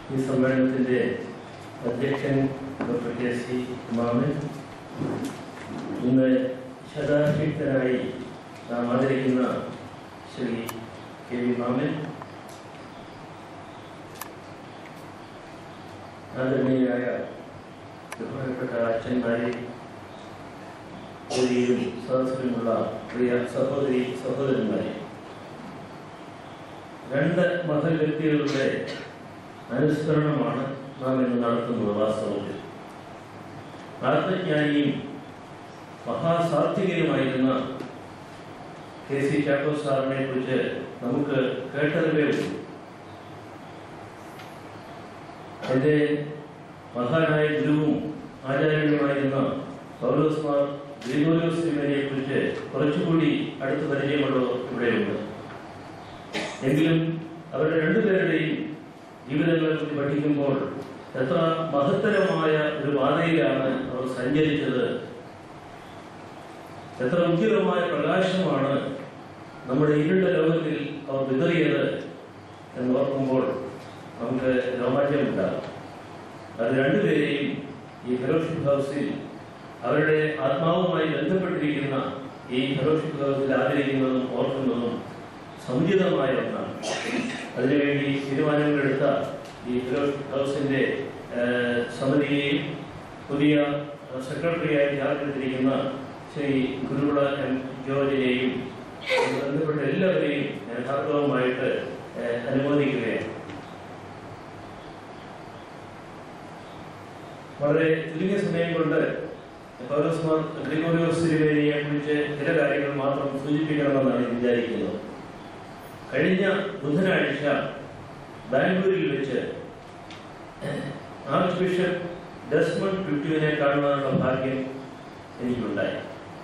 ഈ സമ്മേളനത്തിൻ്റെ അധ്യക്ഷൻ ഡോക്ടർ കെ സി മാമൻ ഇന്ന് ശതാഭിക്തനായി നാം ആദരിക്കുന്ന ശ്രീ കെ വി മാമൻ ആദരണീയരായ ബഹുമാനപ്പെട്ട അച്ഛന്മാരെ വേദിയിലും സദസ്സിലുമുള്ള പ്രിയ സഹോദരി സഹോദരന്മാരെ രണ്ട് മഹൽ വ്യക്തികളുടെ അനുസ്മരണമാണ് നാം ഇന്ന് നടത്തുന്നത് വാസ്തവത്തിൽ ആത്മജ്ഞാനിയും മഹാസാത്വികനുമായിരുന്ന കെ സി ചാക്കോ സാറിനെ കുറിച്ച് നമുക്ക് കേട്ടറിവേ ഉള്ളൂ എൻ്റെ മഹാനായ ഗുരുവും ആചാര്യനുമായിരുന്ന പൗലോസ് മാർ ഗ്രിഗോറിയോസ് തിരുമേനിയെ കുറിച്ച് കുറച്ചുകൂടി അടുത്ത് പരിചയമുള്ളവർ ഇവിടെയുണ്ട് എങ്കിലും അവരുടെ രണ്ടുപേരുടെയും ജീവിതങ്ങളെ കുറിച്ച് പഠിക്കുമ്പോൾ എത്ര മഹത്തരമായ ഒരു പാതയിലാണ് അവർ സഞ്ചരിച്ചത് എത്ര ഉജ്ജ്വലമായ പ്രകാശമാണ് നമ്മുടെ ഇരുണ്ട ലോകത്തിൽ അവർ വിതറിയത് എന്ന് ഓർക്കുമ്പോൾ നമുക്ക് രോമാഞ്ചമുണ്ടാകും അത് രണ്ടുപേരെയും ഈ ഫെലോഷിപ്പ് ഹൗസിൽ അവരുടെ ആത്മാവുമായി ബന്ധപ്പെട്ടിരിക്കുന്ന ഈ ഫെലോഷിപ്പ് ഹൗസിൽ ആദരിക്കുന്നതും ഓർക്കുന്നതും സമുചിതമായ ഒന്നാണ് അതിനുവേണ്ടി തീരുമാനങ്ങളെടുത്ത ഈ ഫിറോസ് ഹൗസിന്റെ ഏഹ്, സമിതിയെയും പുതിയ സെക്രട്ടറിയായി ചാർജെടുത്തിരിക്കുന്ന ശ്രീ ഗുരുവിള എം ജോർജിനെയും അതുമായി ബന്ധപ്പെട്ട എല്ലാവരെയും ഞാൻ ഹാർദവമായിട്ട് ഏഹ്, അനുമോദിക്കുകയാണ് വളരെ ചുരുങ്ങിയ സമയം കൊണ്ട് പൗലോസ് മാർ ഗ്രിഗോറിയോസ് തിരുവേനിയെ കുറിച്ച് ചില കാര്യങ്ങൾ മാത്രം സൂചിപ്പിക്കണമെന്നാണ് ഞാൻ വിചാരിക്കുന്നത് കഴിഞ്ഞ ബുധനാഴ്ച ബാംഗ്ലൂരിൽ വെച്ച് ആർച്ച് ബിഷപ്പ് ഡെസ്മൺ ട്വിറ്റുവിനെ കാണുവാനുള്ള ഭാഗ്യം എനിക്കുണ്ടായി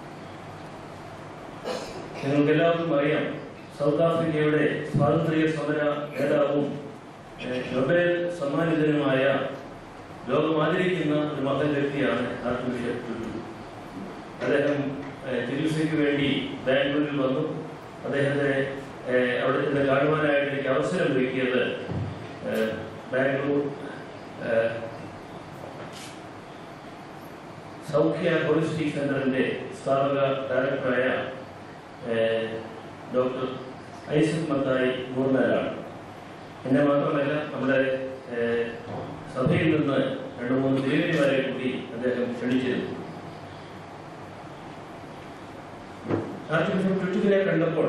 നിങ്ങൾക്ക് എല്ലാവർക്കും അറിയാം സൗത്ത് ആഫ്രിക്കയുടെ സ്വാതന്ത്ര്യ സമര നേതാവും ഏഹ്, നൊബേൽ സമ്മാനിതനുമായ ലോകം ആദരിക്കുന്ന ഒരു മഹൽ വ്യക്തിയാണ് ആർച്ച് ബിഷപ്പ് ട്വിറ്റു അദ്ദേഹം ഏഹ്, ചികിത്സയ്ക്ക് വേണ്ടി ബാംഗ്ലൂരിൽ വന്നു അദ്ദേഹത്തെ ഏഹ്, അവിടെ ചെന്ന് കാണുവാനായിട്ട് എനിക്ക് അവസരം ഒരുക്കിയത് ഏഹ്, ബാംഗ്ലൂർ ഏഹ്, സൗഖ്യ ഹോളിസ്റ്റിക് സെന്ററിന്റെ സ്ഥാപക ഡയറക്ടറായ ഏഹ്, ഡോക്ടർ ഐസക് മത്തായി മൂർനാലാണ് എന്നെ മാത്രമല്ല നമ്മുടെ ഏഹ്, സഭയിൽ നിന്ന് രണ്ട് മൂന്ന് ദേവിമാരെ കൂടി അദ്ദേഹം ക്ഷണിച്ചിരുന്നു ആർച്ച് ബിഷപ്പ് ട്വിറ്റുവിനെ കണ്ടപ്പോൾ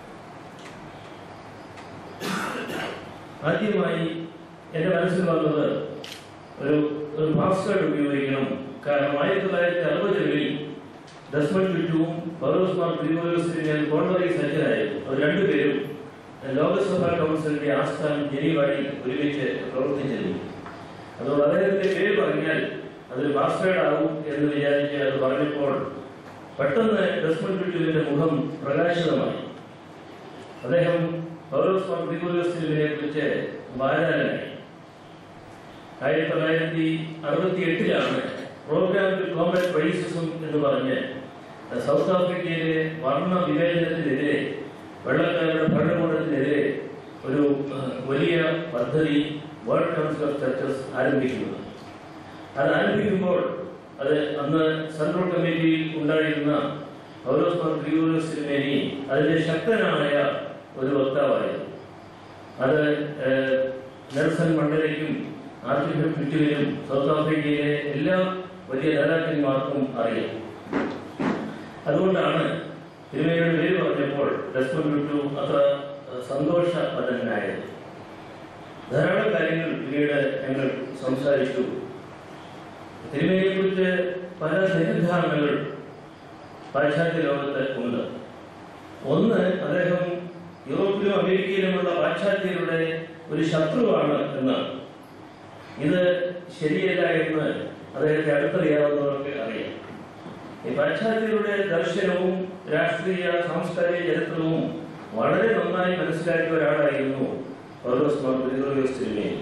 ആദ്യമായി എന്റെ മനസ്സിൽ വന്നത് ഒരു ഒരു പാസ്വേഡ് ഉപയോഗിക്കണം കാരണം ആയിരത്തി തൊള്ളായിരത്തി അറുപതുകളിൽ ഡസ്മൺ ചുറ്റുവും പൗലോസ് മാർ ഗ്രിഗോറിയോസിനെ കോൺവറി സജ്ജരായിരുന്നു അവർ രണ്ടുപേരും ലോകസഭാ കൗൺസിലിന്റെ ആസ്ഥാനം ജനീവായി ഒരുമിച്ച് പ്രവർത്തിച്ചിരുന്നു അതുകൊണ്ട് അദ്ദേഹത്തിന്റെ പേര് പറഞ്ഞാൽ അതൊരു പാസ്വേഡ് ആവും എന്ന് വിചാരിച്ച് അത് പറഞ്ഞപ്പോൾ പെട്ടെന്ന് ഡസ്മൺ ചുറ്റുവിന്റെ മുഖം പ്രകാശിതമായി അദ്ദേഹം പൗലോസ് മാർ ഗ്രിഗോറിയോസിനെ കുറിച്ച് വാചാലനായി ആയിരത്തി തൊള്ളായിരത്തി അറുപത്തി എട്ടിലാണ് പ്രോഗ്രാം ടു കോമ്പറ്റ് റൈസിസം എന്ന് പറഞ്ഞ് സൗത്ത് ആഫ്രിക്കയിലെ വർണ്ണ വിവേചനത്തിനെതിരെ വെള്ളക്കാരുടെ ഭരണകൂടത്തിനെതിരെ ഒരു ഏഹ്, വലിയ പദ്ധതി വേൾഡ് കൗൺസിൽ ഓഫ് ചർച്ചസ് ആരംഭിക്കുന്നത് അത് ആരംഭിക്കുമ്പോൾ അത് അന്ന് സെൻട്രൽ കമ്മിറ്റിയിൽ ഉണ്ടായിരുന്ന പൗലോസ് മാർ ഗ്രിഗോറിയോസ് തിരുമേനി അതിന്റെ ശക്തനായ ഒരു വക്താവായിരുന്നു അത് ഏഹ്, നെൽസൺ മണ്ടലയ്ക്കും ആർച്ച് ബിഷപ്പ് ടിറ്റുവിനും സൗത്ത് ആഫ്രിക്കയിലെ എല്ലാ വലിയ നേതാക്കന്മാർക്കും അറിയാം അതുകൊണ്ടാണ് തിരുമേനിയുടെ പേര് പറഞ്ഞപ്പോൾ ഡെസ്മൺ ടിറ്റു അത്ര ഏഹ്, സന്തോഷപരനായത് ധാരാളം കാര്യങ്ങൾ പിന്നീട് ഞങ്ങൾ സംസാരിച്ചു തിരുമേനിയെ കുറിച്ച് പല തെറ്റിദ്ധാരണകൾ പാശ്ചാത്യ ലോകത്ത് ഉണ്ട് ഒന്ന് അദ്ദേഹം യൂറോപ്പിലും അമേരിക്കയിലുമുള്ള പാശ്ചാത്യരുടെ ഒരു ശത്രുവാണ് എന്നാണ് ഇത് ശരിയല്ല എന്ന് അദ്ദേഹത്തെ അടുത്തറിയാവുന്നവർക്ക് അറിയാം ഈ പാശ്ചാത്യരുടെ ദർശനവും രാഷ്ട്രീയ സാംസ്കാരിക ചരിത്രവും വളരെ നന്നായി മനസ്സിലാക്കിയ ഒരാളായിരുന്നു പൗലോസ് മാർ ഗ്രിഗോറിയോസ് തിരുമേനി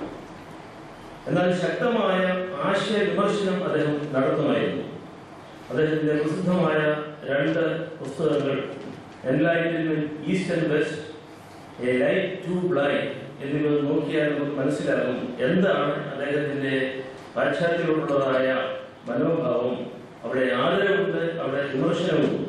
എന്നാൽ ശക്തമായ ആശയ വിമർശനം അദ്ദേഹം നടത്തുമായിരുന്നു അദ്ദേഹത്തിന്റെ പ്രസിദ്ധമായ രണ്ട് പുസ്തകങ്ങൾ enlightenment east and west a light to blind എന്നിവ നോക്കി നോക്കിയാൽ നമുക്ക് മനസ്സിലാകും എന്താണ് അദ്ദേഹത്തിന്റെ പാശ്ചാത്യത്തോടുള്ളതായ മനോഭാവം അവിടെ ആദരവുണ്ട് അവിടെ വിമർശനവുമുണ്ട്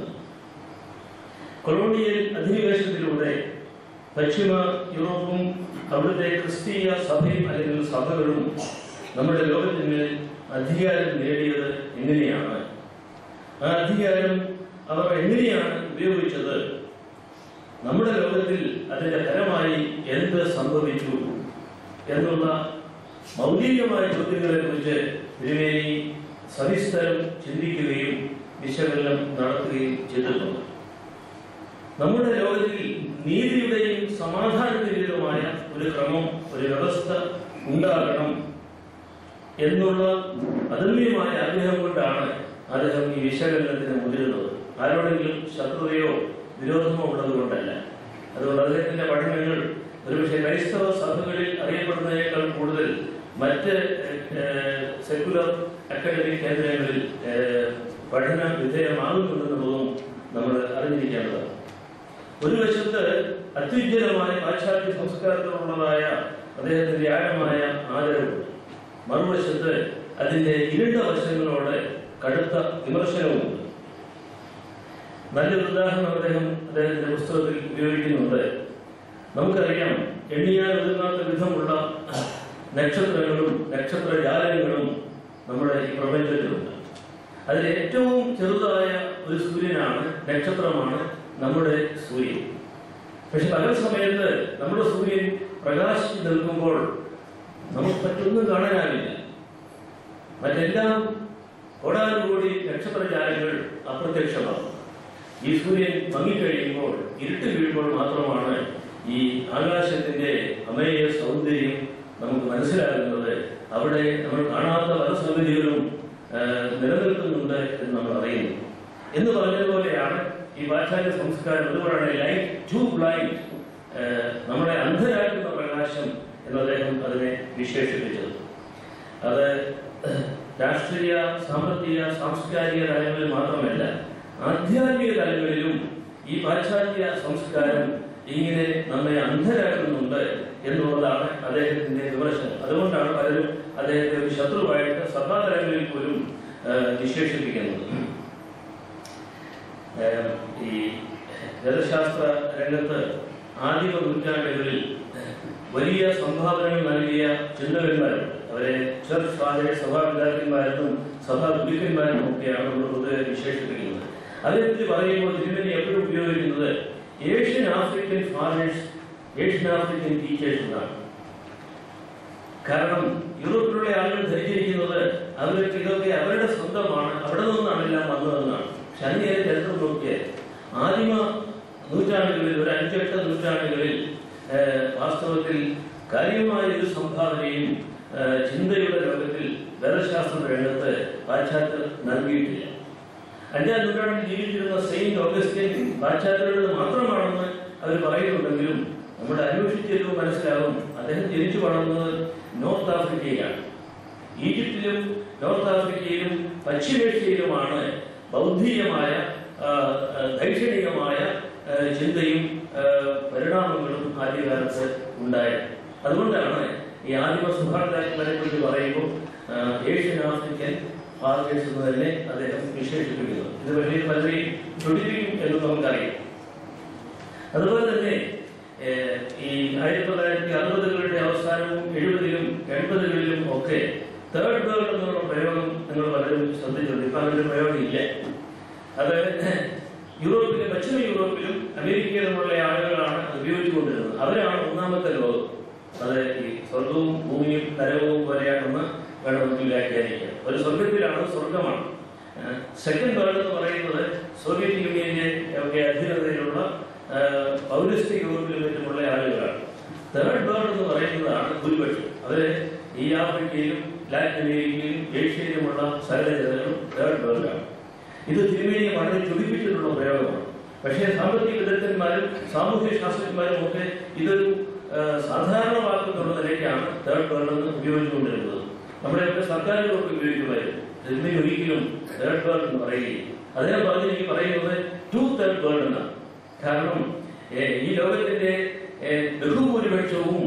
കൊളോണിയൽ അധിനിവേശത്തിലൂടെ പശ്ചിമ യൂറോപ്പും അവിടുത്തെ ക്രിസ്തീയ സഭയും അല്ലെങ്കിൽ സഭകളും നമ്മുടെ ലോകത്തിന് അധികാരം നേടിയത് എങ്ങനെയാണ് ആ അധികാരം അവർ എങ്ങനെയാണ് ഉപയോഗിച്ചത് നമ്മുടെ ലോകത്തിൽ അതിന്റെ ഫലമായി എന്ത് സംഭവിച്ചു എന്നുള്ള മൗലികമായ ചോദ്യങ്ങളെ കുറിച്ച് തിരുവേനി സവിസ്തരം ചിന്തിക്കുകയും വിശകലനം നടത്തുകയും ചെയ്തിട്ടുണ്ട് നമ്മുടെ ലോകത്തിൽ നീതിയുടെയും സമാധാനത്തിൻ്റെതുമായ ഒരു ക്രമം ഒരു വ്യവസ്ഥ ഉണ്ടാകണം എന്നുള്ള അദമ്യമായ ആഗ്രഹം കൊണ്ടാണ് അദ്ദേഹം ഈ വിശകലനത്തിന് മുതിരുന്നത് ആരോടെങ്കിലും ശത്രുതയോ വിരോധമോ ഉള്ളത് കൊണ്ടല്ല അതുകൊണ്ട് അദ്ദേഹത്തിന്റെ പഠനങ്ങൾ ഒരുപക്ഷെ ക്രൈസ്തവ സഭകളിൽ അറിയപ്പെടുന്നതിനേക്കാൾ കൂടുതൽ മറ്റ് സെക്കുലർ അക്കാഡമിക് കേന്ദ്രങ്ങളിൽ ഏഹ്, പഠന വിധേയമാകുന്നുണ്ടെന്നുള്ളതും നമ്മൾ അറിഞ്ഞിരിക്കേണ്ടതാണ് ഒരു വശത്ത് അത്യുജ്വലമായ പാശ്ചാത്യ സംസ്കാരത്തിലുള്ളതായ അദ്ദേഹത്തിന്റെ ആഴമായ ആദരവുണ്ട് മറുവശത്ത് അതിന്റെ ഇരുണ്ട വശങ്ങളോട് കടുത്ത വിമർശനവുമുണ്ട് നല്ലൊരു ഉദാഹരണം അദ്ദേഹം അദ്ദേഹത്തിന്റെ പുസ്തകത്തിൽ ഉപയോഗിക്കുന്നുണ്ട് നമുക്കറിയാം എണ്ണിയാൽ ഒതുങ്ങാത്ത വിധമുള്ള നക്ഷത്രങ്ങളും നക്ഷത്ര ജാലകങ്ങളും നമ്മുടെ ഈ പ്രപഞ്ചത്തിലുണ്ട് അതിൽ ഏറ്റവും ചെറുതായ ഒരു സൂര്യനാണ് നക്ഷത്രമാണ് നമ്മുടെ സൂര്യൻ പക്ഷെ പകൽ സമയത്ത് നമ്മുടെ സൂര്യൻ പ്രകാശിച്ചു നിൽക്കുമ്പോൾ നമുക്ക് മറ്റൊന്നും കാണാനാവില്ല മറ്റെല്ലാം കോടാനുകൂടി നക്ഷത്രജാലങ്ങൾ അപ്രത്യക്ഷമാകും ഈ സൂര്യൻ മങ്ങിക്കഴിയുമ്പോൾ ഇരുട്ട് വീഴുമ്പോൾ മാത്രമാണ് ഈ ആകാശത്തിന്റെ അമേയ സൗന്ദര്യം നമുക്ക് മനസ്സിലാകുന്നത് അവിടെ നമ്മൾ കാണാത്ത പല സൗകര്യങ്ങളും ആ, നിലനിൽക്കുന്നുണ്ട് എന്ന് നമ്മൾ അറിയുന്നു എന്ന് പറഞ്ഞതുപോലെയാണ് ഈ പാശ്ചാത്യ സംസ്കാരം അതുകൊണ്ടാണ് ലൈറ്റ് ടു ബ്ലൈൻഡ് നമ്മളെ അന്ധരാക്കുന്ന പ്രകാശം എന്ന് അദ്ദേഹം അതിനെ വിശേഷിപ്പിച്ചത് അത് രാഷ്ട്രീയ സാമ്പത്തിക സാംസ്കാരിക തലങ്ങളിൽ മാത്രമല്ല ആധ്യാത്മിക തലങ്ങളിലും ഈ പാശ്ചാത്യ സംസ്കാരം ഇങ്ങനെ നമ്മെ അന്ധരാക്കുന്നുണ്ട് എന്നുള്ളതാണ് അദ്ദേഹത്തിന്റെ വിമർശനം അതുകൊണ്ടാണ് പലരും അദ്ദേഹത്തെ ഒരു ശത്രുവായിട്ട് സഭാതലങ്ങളിൽ പോലും ആ, വിശേഷിപ്പിക്കുന്നത് ഏഹ് ഈ ഗതശാസ്ത്ര രംഗത്ത് ആദിമ നൂറ്റാണ്ടുകളിൽ വലിയ സംഭാവനകൾ നൽകിയ ചിന്തകന്മാരുണ്ട് അവരെ ചർച്ച് ഫാദേഴ്സ് സഭാപിതാക്കന്മാരെന്നും സഭാ ഗുരുക്കന്മാരെന്നും ഒക്കെയാണ് നമ്മൾ പൊതുവെ വിശേഷിപ്പിക്കുന്നത് അതേപ്പറ്റി പറയുമ്പോൾ തിരുമനി എപ്പോഴും ഉപയോഗിക്കുന്നത് Asian African fathers Asian African teachers എന്നാണ് കാരണം യൂറോപ്പിലുള്ള ആളുകൾ ധരിച്ചിരിക്കുന്നത് അവർക്ക് ഇതൊക്കെ അവരുടെ സ്വന്തമാണ് അവിടെ നിന്നാണ് എല്ലാം വന്നതെന്നാണ് പക്ഷെ അതിനെ ചരിത്രം നോക്കിയാൽ ആദിമ നൂറ്റാണ്ടുകളിൽ ഒരു അഞ്ചെട്ട് നൂറ്റാണ്ടുകളിൽ ഏഹ്, വാസ്തവത്തിൽ കാര്യമായ ഒരു സംഭാവനയും ഏഹ്, ചിന്തയുടെ ലോകത്തിൽ വേദശാസ്ത്ര രംഗത്ത് പാശ്ചാത്യർ നൽകിയിട്ടില്ല അഞ്ചാം നൂറ്റാണ്ടിൽ ജീവിച്ചിരുന്ന സെയിന്റ് ഓഗസ്റ്റിൻ പാശ്ചാത്യരുടെ മാത്രമാണെന്ന് അവർ പറയുന്നുണ്ടെങ്കിലും നമ്മുടെ അന്വേഷിച്ചതിലും മനസ്സിലാവും അദ്ദേഹം ജനിച്ചു വളർന്നത് നോർത്ത് ആഫ്രിക്കയിലാണ് ഈജിപ്തിലും നോർത്ത് ആഫ്രിക്കയിലും പശ്ചിമേഷ്യയിലുമാണ് ബൗദ്ധികമായ ആ, ആ, ദൈക്ഷണികമായ ആ, ചിന്തയും ആ, പരിണാമങ്ങളും ആദ്യകാലത്ത് ഉണ്ടായത് അതുകൊണ്ടാണ് ഈ ആദിമ സുഭാഷിതാക്കന്മാരെ കുറിച്ച് പറയുമ്പോൾ ആ, ഏഷ്യൻ ആഫ്രിക്കൻ ഫാദേഴ്സ് എന്ന് തന്നെ അദ്ദേഹം വിശേഷിപ്പിക്കുന്നത് ഇത് വലിയ പലരെയും ചൊടിപ്പിക്കും എന്ന് നമുക്കറിയാം അതുപോലെ തന്നെ ഏഹ്, ഈ ആയിരത്തി തൊള്ളായിരത്തി അറുപതുകളുടെ അവസാനവും എഴുപതിലും എൺപതുകളിലും ഒക്കെ തേർഡ് വേൾഡ് എന്നുള്ള പ്രയോഗം നിങ്ങൾ പലരും ശ്രദ്ധിച്ചിട്ടുണ്ട് ഇപ്പൊ അങ്ങനെ ഒരു പ്രയോഗം ഇല്ല അത് യൂറോപ്പിലും പശ്ചിമ യൂറോപ്പിലും അമേരിക്കയിലുമുള്ള ആളുകളാണ് അത് ഉപയോഗിച്ചുകൊണ്ടിരുന്നത് അവരാണ് ഒന്നാമത്തെ ലോകം അത് ഈ സ്വർഗവും ഭൂമിയും നരകവും പോലെയാണെന്ന് വേണമെങ്കിൽ വ്യാഖ്യാനിക്കാം ഒരു സ്വർഗത്തിലാണ് സ്വർഗമാണ് സെക്കൻഡ് വേൾഡ് എന്ന് പറയുന്നത് സോവിയറ്റ് യൂണിയന്റെ ഒക്കെ അധീനതയിലുള്ള ആ, പൗരസ്ത്യ യൂറോപ്പിലും മറ്റുമുള്ള ആളുകളാണ് തേർഡ് വേൾഡ് എന്ന് പറയുന്നതാണ് ഭൂരിപക്ഷം അവര് ഈ ആഫ്രിക്കയിലും ലാറ്റിൻ അമേരിക്കയിലും ഏഷ്യയിലുമുള്ള സകല ജനങ്ങളും തേർഡ് വേൾഡാണ് ഇത് തിരുമേനിയെ വളരെ ചുടിപ്പിച്ചിട്ടുള്ള പ്രയോഗമാണ് പക്ഷേ സാമ്പത്തിക വിദഗ്ധന്മാരും സാമൂഹ്യ ശാസ്ത്രജ്ഞന്മാരും ഒക്കെ ഇതൊരു ആ, സാധാരണ വാക്കുകളുള്ള നിലയ്ക്കാണ് തേർഡ് വേൾഡ് എന്ന് ഉപയോഗിച്ചുകൊണ്ടിരുന്നത് നമ്മുടെയൊക്കെ സർക്കാരുകളൊക്കെ ഉപയോഗിക്കുമായിരുന്നു തിരുമേനി ഒരിക്കലും തേർഡ് വേൾഡ് എന്ന് പറയുകയും അതിനെ പറഞ്ഞ് എനിക്ക് പറയുന്നത് ടു തേർഡ് വേൾഡ് എന്നാണ് കാരണം ഏ, ഈ ലോകത്തിന്റെ ഏ, ബഹുഭൂരിപക്ഷവും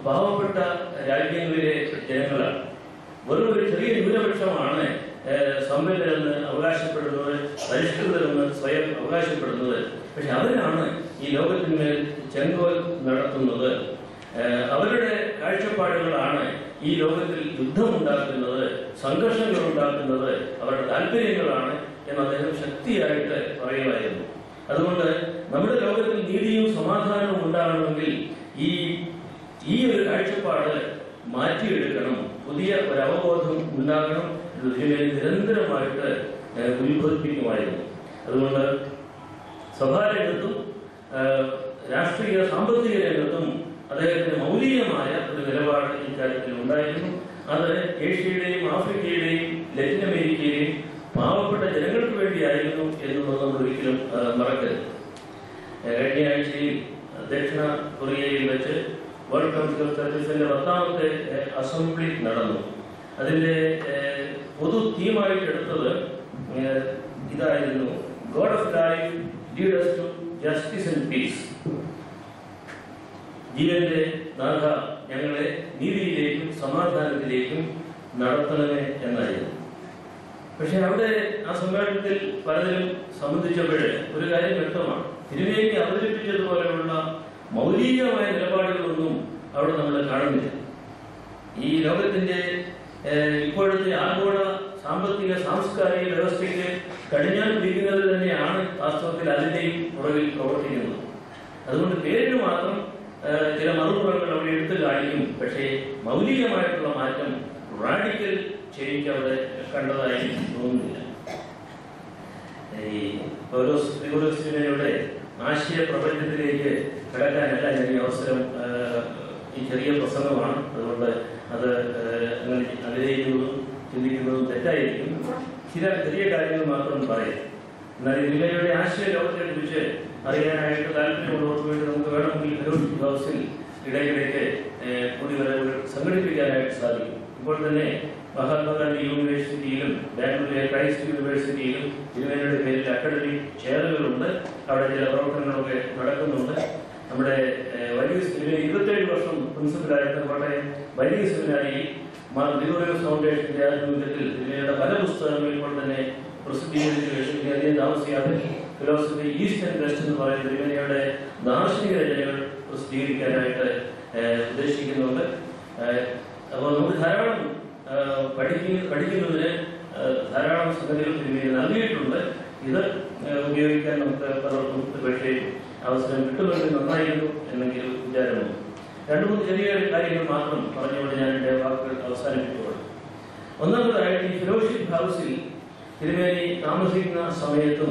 പാവപ്പെട്ട രാജ്യങ്ങളിലെ ജനങ്ങളാണ് വെറും ഒരു ചെറിയ ന്യൂനപക്ഷമാണ് ഏഹ്, സമ്പന്നരെന്ന് അവകാശപ്പെടുന്നത് പരിഷ്കൃതരെന്ന് സ്വയം അവകാശപ്പെടുന്നത് പക്ഷെ അവരാണ് ഈ ലോകത്തിന്മേൽ ചെങ്കോൽ നടത്തുന്നത് ഏഹ്, അവരുടെ കാഴ്ചപ്പാടുകളാണ് ഈ ലോകത്തിൽ യുദ്ധമുണ്ടാക്കുന്നത് സംഘർഷങ്ങൾ ഉണ്ടാക്കുന്നത് അവരുടെ താല്പര്യങ്ങളാണ് എന്ന് അദ്ദേഹം ശക്തിയായിട്ട് പറയുമായിരുന്നു അതുകൊണ്ട് നമ്മുടെ ലോകത്തിൽ നീതിയും സമാധാനവും ഉണ്ടാകണമെങ്കിൽ ഈ ഈ ഒരു കാഴ്ചപ്പാട് മാറ്റിയെടുക്കണം പുതിയ ഒരു അവബോധം ഉണ്ടാകണം ഇത് ഇതിനെ നിരന്തരമായിട്ട് ഏഹ്, ഉത്ബോധിപ്പിക്കുമായിരുന്നു അതുകൊണ്ട് സഭാരംഗത്തും ഏഹ്, രാഷ്ട്രീയ സാമ്പത്തിക രംഗത്തും അദ്ദേഹത്തിന് മൗലികമായ ഒരു നിലപാട് ഇക്കാര്യത്തിൽ ഉണ്ടായിരുന്നു അത് ഏഷ്യയുടെയും ആഫ്രിക്കയുടെയും ലത്തിൻ അമേരിക്കയിലെയും പാവപ്പെട്ട ജനങ്ങൾക്ക് വേണ്ടിയായിരുന്നു എന്നുള്ളത് നമ്മൾ ഒരിക്കലും ഏഹ്, മറക്കരുത് ഏഹ്, കഴിഞ്ഞ ആഴ്ചയിൽ ദക്ഷിണ കൊറിയയിൽ വെച്ച് വേൾഡ് കൗൺസിൽ ഓഫ് ചർച്ചസിന്റെ പത്താമത്തെ ഏഹ്, അസംബ്ലി നടന്നു അതിന്റെ ഏഹ്, പൊതു തീമായിട്ട് എടുത്തത് ഏഹ്, ഇതായിരുന്നു God of life leaders to justice and peace ജീവന്റെ നാഥ ഞങ്ങളെ നീതിയിലേക്കും സമാധാനത്തിലേക്കും നടത്തണമേ എന്നായിരുന്നു പക്ഷെ അവിടെ ആ സമ്മേളനത്തിൽ പലതിലും സംബന്ധിച്ചപ്പോൾ ഒരു കാര്യം വ്യക്തമാണ് തിരുവേദി അവതരിപ്പിച്ചതുപോലെയുള്ള മൗലികമായ നിലപാടുകളൊന്നും അവിടെ നമ്മൾ കാണുന്നില്ല ഈ ലോകത്തിന്റെ ഏഹ്, ഇപ്പോഴത്തെ ആഗോള സാമ്പത്തിക സാംസ്കാരിക വ്യവസ്ഥയ്ക്ക് കടിഞ്ഞാൻ പിടിക്കുന്നത് തന്നെയാണ് വാസ്തവത്തിൽ അതിന്റെയും പുറകിൽ പ്രവർത്തിക്കുന്നത് അതുകൊണ്ട് പേരിന് മാത്രം ഏഹ്, ചില മറുപുറങ്ങൾ അവിടെ എടുത്തു കാണിക്കും പക്ഷേ മൗലികമായിട്ടുള്ള മാറ്റം റാഡിക്കൽ ചേഞ്ച് അവിടെ കണ്ടതായി തോന്നുന്നില്ല ഈ പൗലോസ് ഗ്രിഗോറിയോസിനയുടെ ആശയ പ്രപഞ്ചത്തിലേക്ക് കടക്കാനല്ല ഞാൻ ഈ അവസരം ഏഹ്, ഈ ചെറിയ പ്രസംഗമാണ് അതുകൊണ്ട് അത് ഏഹ്, അങ്ങനെ ആഗ്രഹിക്കുന്നതും ചിന്തിക്കുന്നതും തെറ്റായിരിക്കും ചില ചെറിയ കാര്യങ്ങൾ മാത്രം പറയാം എന്നാൽ ഇതിലയുടെ ആശയ ലോകത്തെ കുറിച്ച് അറിയാനായിട്ട് താല്പര്യമുള്ളവർക്ക് വേണ്ടി നമുക്ക് വേണമെങ്കിൽ ഫെലോഷിപ്പ് ഹൗസിൽ ഇടയ്ക്കിടയ്ക്ക് ഏഹ്, കൂടിവരവുകൾ സംഘടിപ്പിക്കാനായിട്ട് സാധിക്കും ഇപ്പോൾ തന്നെ മഹാത്മാഗാന്ധി യൂണിവേഴ്സിറ്റിയിലും ബാംഗ്ലൂരിലെ ക്രൈസ്റ്റ് യൂണിവേഴ്സിറ്റിയിലും തിരുവേനയുടെ പേരിൽ അക്കാഡമിക് ചെയറുകളുണ്ട് അവിടെ ചില പ്രവർത്തനങ്ങളൊക്കെ നടക്കുന്നുണ്ട് നമ്മുടെ ഏഹ്, വലിയ സെമിനാരി ഇരുപത്തേഴ് വർഷം പ്രിൻസിപ്പലായിരുന്ന കോട്ടയം വലിയ സെമിനാരിയിൽ മാർ ഗ്രിഗോറിയോസ് ഫൗണ്ടേഷന്റെ ആഭിമുഖ്യത്തിൽ തിരുവേനയുടെ പല പുസ്തകങ്ങൾ ഇപ്പോൾ തന്നെ പ്രസിദ്ധീകരിച്ചു കഴിഞ്ഞു ഇനി അധികം താമസിയാതെ ഫിലോസഫി ഈസ്റ്റ് ആൻഡ് വെസ്റ്റ് എന്ന് പറയുന്ന തിരുവേനയുടെ ദാർശനിക രചനകൾ പ്രസിദ്ധീകരിക്കാനായിട്ട് ഏഹ്, ഉദ്ദേശിക്കുന്നുണ്ട് ഏഹ്, അപ്പോൾ നമുക്ക് ധാരാളം ഏഹ്, പഠിക്കുന്ന പഠിക്കുന്നതിന് ഏഹ്, ധാരാളം സംഗതികൾ തിരുവേനി നൽകിയിട്ടുണ്ട് ഇത് ഏഹ്, ഉപയോഗിക്കാൻ നമുക്ക് പലർക്കും പക്ഷേ അവസരം കിട്ടുമെങ്കിൽ നന്നായിരുന്നു എന്നെങ്കിലും വിചാരമുണ്ട് രണ്ടു മൂന്ന് ചെറിയ കാര്യങ്ങൾ മാത്രം പറഞ്ഞുകൊണ്ട് ഞാൻ എൻ്റെ വാക്കുകൾ അവസാനിപ്പിക്കുകയാണ് ഒന്നാമതായിട്ട് ഈ ഫെലോഷിപ്പ് ഹൗസിൽ തിരുമേനി താമസിക്കുന്ന സമയത്തും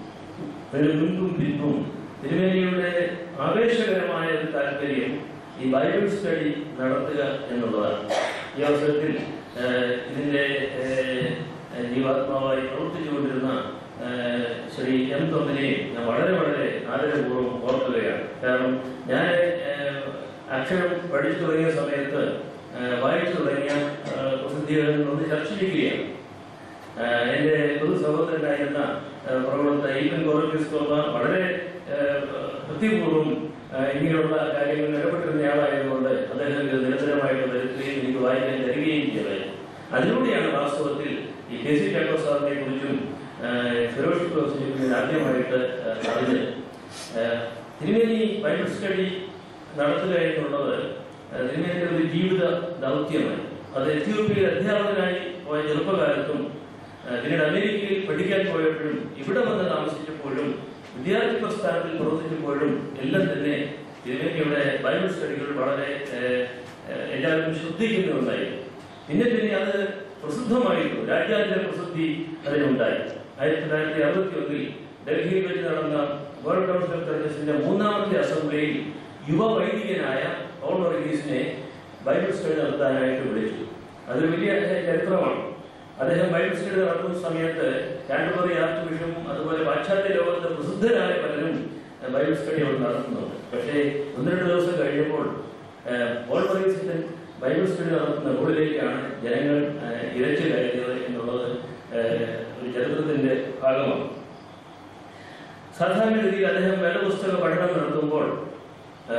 ഒരു മുൻപും പിൻപും തിരുമേനിയുടെ ആവേശകരമായ ഒരു താല്പര്യം ഈ ബൈബിൾ സ്റ്റഡി നടത്തുക എന്നുള്ളതാണ് ഈ അവസരത്തിൽ ഏഹ്, ഇതിന്റെ ഏഹ്, ജീവാത്മാവായി പ്രവർത്തിച്ചുകൊണ്ടിരുന്ന ഏഹ്, ശ്രീ എം തൊമ്മിനെ ഞാൻ വളരെ വളരെ ആദരപൂർവ്വം ഓർക്കുകയാണ് കാരണം ഞാൻ ഏഹ്, അക്ഷരം പഠിച്ചു തുടങ്ങിയ സമയത്ത് ഏഹ്, വായിച്ചു തുടങ്ങിയ ഏഹ്, പ്രസിദ്ധീകരണങ്ങൾ ഒന്ന് ചർച്ച ചെയ്യുകയാണ് ആഹ് എന്റെ പൊതു സഹോദരനായിരുന്ന ആഹ് പ്രവർത്തക ഈപ്പൻ ഗോറോക്രിസ്തോമ വളരെ ആഹ് ഭക്തിപൂർവ്വം ആഹ് ഇങ്ങനെയുള്ള കാര്യങ്ങളിൽ ഇടപെട്ടിരുന്നയാളായതുകൊണ്ട് അദ്ദേഹം ഇത് നിരന്തരമായിട്ട് വരുത്തുകയും എനിക്ക് വായിക്കാൻ തരികയും ചെയ്തത് അതിലൂടെയാണ് വാസ്തവത്തിൽ ഈ കെ സി ചാക്കോ സാറിനെ കുറിച്ചും ഫിറോഷ് കോസിനെ കുറിച്ചും ആദ്യമായിട്ട് ആഹ് അറിഞ്ഞത് ആഹ് തിരുവേനി ബൈബിൾ സ്റ്റഡി നടത്തുക എന്നുള്ളത് ആഹ് തിരുവേനിയുടെ ഒരു ജീവിത ദൗത്യമായി അത് എത്യോപ്യയിൽ അധ്യാപകനായി പോയ ചെറുപ്പകാലത്തും ആഹ് പിന്നീട് അമേരിക്കയിൽ പഠിക്കാൻ പോയപ്പോഴും ഇവിടെ വന്ന് താമസിച്ചപ്പോഴും വിദ്യാർത്ഥി പ്രസ്ഥാനത്തിൽ പ്രവർത്തിച്ചപ്പോഴും എല്ലാം തന്നെ തിരുവേനിയുടെ ബൈബിൾ സ്റ്റഡികൾ വളരെ ആഹ്, ആഹ് എല്ലാവരും ശ്രദ്ധിക്കുന്നുണ്ടായി പിന്നെ പിന്നെ അത് പ്രസിദ്ധമായിരുന്നു രാജ്യാന്തര പ്രസിദ്ധി അതിനുണ്ടായി ആയിരത്തി തൊള്ളായിരത്തി അറുപത്തി ഒന്നിൽ ഡൽഹിയിൽ വെച്ച് നടന്ന വേൾഡ് കൗൺസിൽ ഓഫ് ചർച്ചസിന്റെ മൂന്നാമത്തെ അസംബ്ലിയിൽ യുവ വൈദികനായ പൗൾ വർഗീസിനെ ബൈബിൾ സ്റ്റഡി നടത്താനായിട്ട് വിളിച്ചു അതൊരു വലിയ ചരിത്രമാണ് അദ്ദേഹം ബൈബിൾ സ്റ്റഡി നടത്തുന്ന സമയത്ത് കാൻഡബറി ആർച്ച് ബിഷപ്പും അതുപോലെ പാശ്ചാത്യ ലോകത്തെ പ്രസിദ്ധരായ പലരും ഏഹ്, ബൈബിൾ സ്റ്റഡി അവിടെ നടത്തുന്നുണ്ട് പക്ഷേ ഒന്ന് രണ്ട് ദിവസം കഴിഞ്ഞപ്പോൾ ഏഹ്, പോൾ വർഗീസിന്റെ ബൈബിൾ സ്റ്റഡി നടത്തുന്ന റോഡിലേക്കാണ് ജനങ്ങൾ ഏഹ്, ഇരച്ചു കയറിയത് എന്നുള്ളത് ഏഹ്, ഒരു ചരിത്രത്തിന്റെ ഭാഗമാണ് സാധാരണഗതിയിൽ അദ്ദേഹം വേദപുസ്തക പഠനം നടത്തുമ്പോൾ ഏഹ്,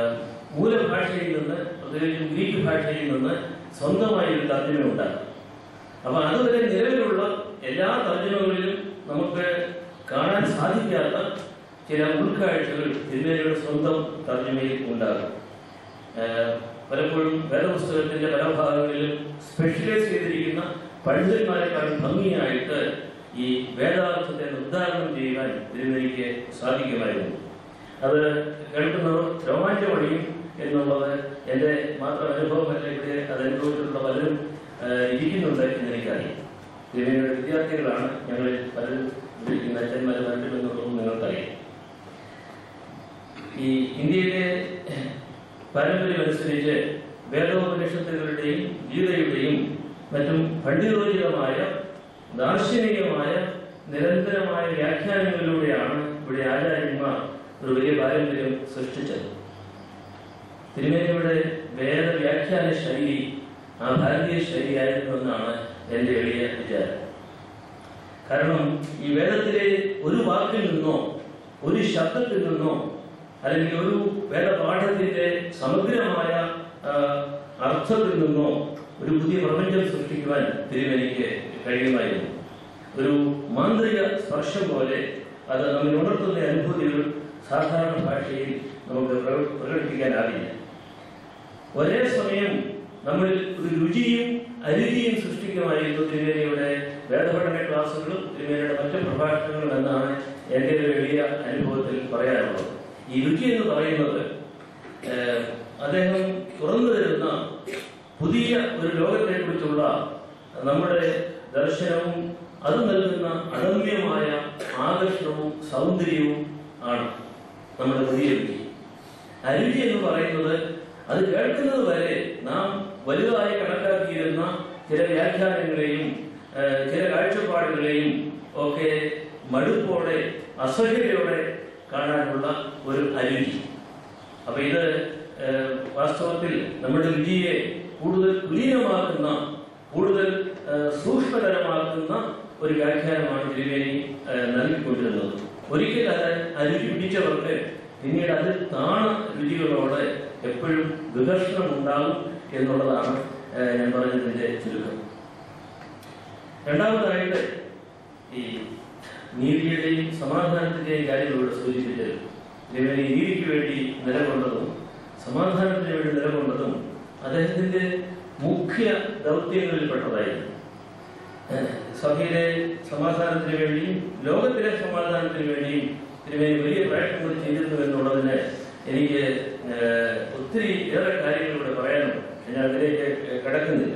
മൂലഭാഷയിൽ നിന്ന് പ്രത്യേകിച്ചും ഗ്രീക്ക് ഭാഷയിൽ നിന്ന് സ്വന്തമായി ഒരു തർജ്ജമ ഉണ്ടാകും അപ്പൊ അതുവരെ നിലവിലുള്ള എല്ലാ തർജ്ജമകളിലും നമുക്ക് കാണാൻ സാധിക്കാത്ത ചില ഉൾക്കാഴ്ചകൾ തിരുമേനിയുടെ സ്വന്തം തർജ്ജമയിൽ ഉണ്ടാകും ഏഹ് പലപ്പോഴും വേദപുസ്തകത്തിന്റെ പല ഭാഗങ്ങളിലും സ്പെഷ്യലൈസ് ചെയ്തിരിക്കുന്ന പണ്ഡിതന്മാരെക്കാൾ ഭംഗിയായിട്ട് ഈ വേദാർത്ഥത്തെ നിർദ്ധാരണം ചെയ്യുവാൻ തിരുമേനിക്ക് സാധിക്കുമായിരുന്നു അത് കേൾക്കുന്നവർ രോമാഞ്ചമണിയും എന്നുള്ളത് എൻ്റെ മാത്രം അനുഭവമല്ല ഇവിടെ അത് അനുഭവിച്ചിട്ടുള്ള പലരും ഏഹ് ഇരിക്കുന്നുണ്ട് എന്ന് എനിക്കറിയാം തിരുമേനിയുടെ വിദ്യാർത്ഥികളാണ് ഞങ്ങളിൽ പലരും ഇരിക്കുന്ന അച്ഛന്മാർ പലരുമെന്നുള്ളതും നിങ്ങൾക്കറിയാം ഈ ഇന്ത്യയിലെ പാരമ്പര്യം അനുസരിച്ച് വേദോപനിഷത്തുകളുടെയും ഗീതയുടെയും മറ്റും പണ്ഡിതോചിതമായ ദാർശനികമായ നിരന്തരമായ വ്യാഖ്യാനങ്ങളിലൂടെയാണ് ഇവിടെ ആചാര്യന്മാർ ഒരു വലിയ പാരമ്പര്യം സൃഷ്ടിച്ചത് തിരുമേനിയുടെ വേദ വ്യാഖ്യാന ശൈലി ആ ഭാരതീയ ശൈലിയായിരുന്നു എന്നാണ് എൻ്റെ എളിയ വിചാരം കാരണം ഈ വേദത്തിലെ ഒരു വാക്കിൽ നിന്നോ ഒരു ശബ്ദത്തിൽ നിന്നോ അല്ലെങ്കിൽ ഒരു വേദപാഠത്തിന്റെ സമഗ്രമായ ആ, അർത്ഥത്തിൽ നിന്നോ ഒരു പുതിയ പ്രപഞ്ചം സൃഷ്ടിക്കുവാൻ തിരുവനിക്ക് കഴിയുമായിരുന്നു ഒരു മാന്ത്രിക സ്പർശം പോലെ അത് നമ്മിൽ ഉണർത്തുന്ന അനുഭൂതികൾ സാധാരണ ഭാഷയിൽ നമുക്ക് പ്രക- പ്രകടിപ്പിക്കാനാവില്ല ഒരേ സമയം നമ്മൾ ഒരു രുചിയും അരുചിയും സൃഷ്ടിക്കുമായിരുന്നു തിരുവേദിയുടെ വേദപഠന ക്ലാസ്സുകളും തിരുവേദിയുടെ മറ്റ് പ്രഭാഷണങ്ങളും എന്നാണ് എൻ്റെ ഒരു വലിയ അനുഭവത്തിൽ പറയാനുള്ളത് ഈ രുചി എന്ന് പറയുന്നത് ഏഹ്, അദ്ദേഹം തുറന്നു തരുന്ന പുതിയ ഒരു ലോകത്തെ കുറിച്ചുള്ള നമ്മുടെ ദർശനവും അത് നൽകുന്ന അദമ്യമായ ആകർഷണവും സൗന്ദര്യവും ആണ് നമ്മുടെ പുതിയ രുചി അരുചി എന്ന് പറയുന്നത് അത് കേൾക്കുന്നത് വരെ നാം വലുതായി കണക്കാക്കിയിരുന്ന ചില വ്യാഖ്യാനങ്ങളെയും ആ, ചില കാഴ്ചപ്പാടുകളെയും ഒക്കെ മടുപ്പോടെ അസഹ്യതയോടെ കാണാനുള്ള ഒരു അരുചി അപ്പൊ ഇത് ആ, വാസ്തവത്തിൽ നമ്മുടെ രുചിയെ കൂടുതൽ കുലീനമാക്കുന്ന കൂടുതൽ ആ, സൂക്ഷ്മതരമാക്കുന്ന ഒരു വ്യാഖ്യാനമാണ് തിരുവേനി ആ, നൽകിക്കൊണ്ടിരുന്നത് ഒരിക്കൽ അത് അരുചി പിടിച്ചവർക്ക് പിന്നീട് അതിൽ താണ രുചികളോട് എപ്പോഴും വികർഷണം ഉണ്ടാകും എന്നുള്ളതാണ് ആ, ഞാൻ പറഞ്ഞതിന്റെ ചുരുക്കം രണ്ടാമതായിട്ട് ഈ നീതിയുടെയും സമാധാനത്തിന്റെയും കാര്യങ്ങളോട് സൂചിപ്പിച്ചത് തിരുവേനി നീതിക്ക് വേണ്ടി നിലകൊണ്ടതും സമാധാനത്തിന് വേണ്ടി നിലകൊണ്ടതും അദ്ദേഹത്തിന്റെ മുഖ്യ ദൗത്യങ്ങളിൽപ്പെട്ടതായിരുന്നു ഏഹ് സഭയിലെ സമാധാനത്തിന് വേണ്ടിയും ലോകത്തിലെ സമാധാനത്തിന് വേണ്ടിയും തിരുവേനി വലിയ പ്രയത്നങ്ങൾ ചെയ്തിരുന്നു എന്നുള്ളതിന് എനിക്ക് ഏഹ് ഒത്തിരി ഏറെ കാര്യങ്ങൾ ഇവിടെ പറയാനുണ്ട് ഞാൻ അതിലേക്ക് കിടക്കുന്നില്ല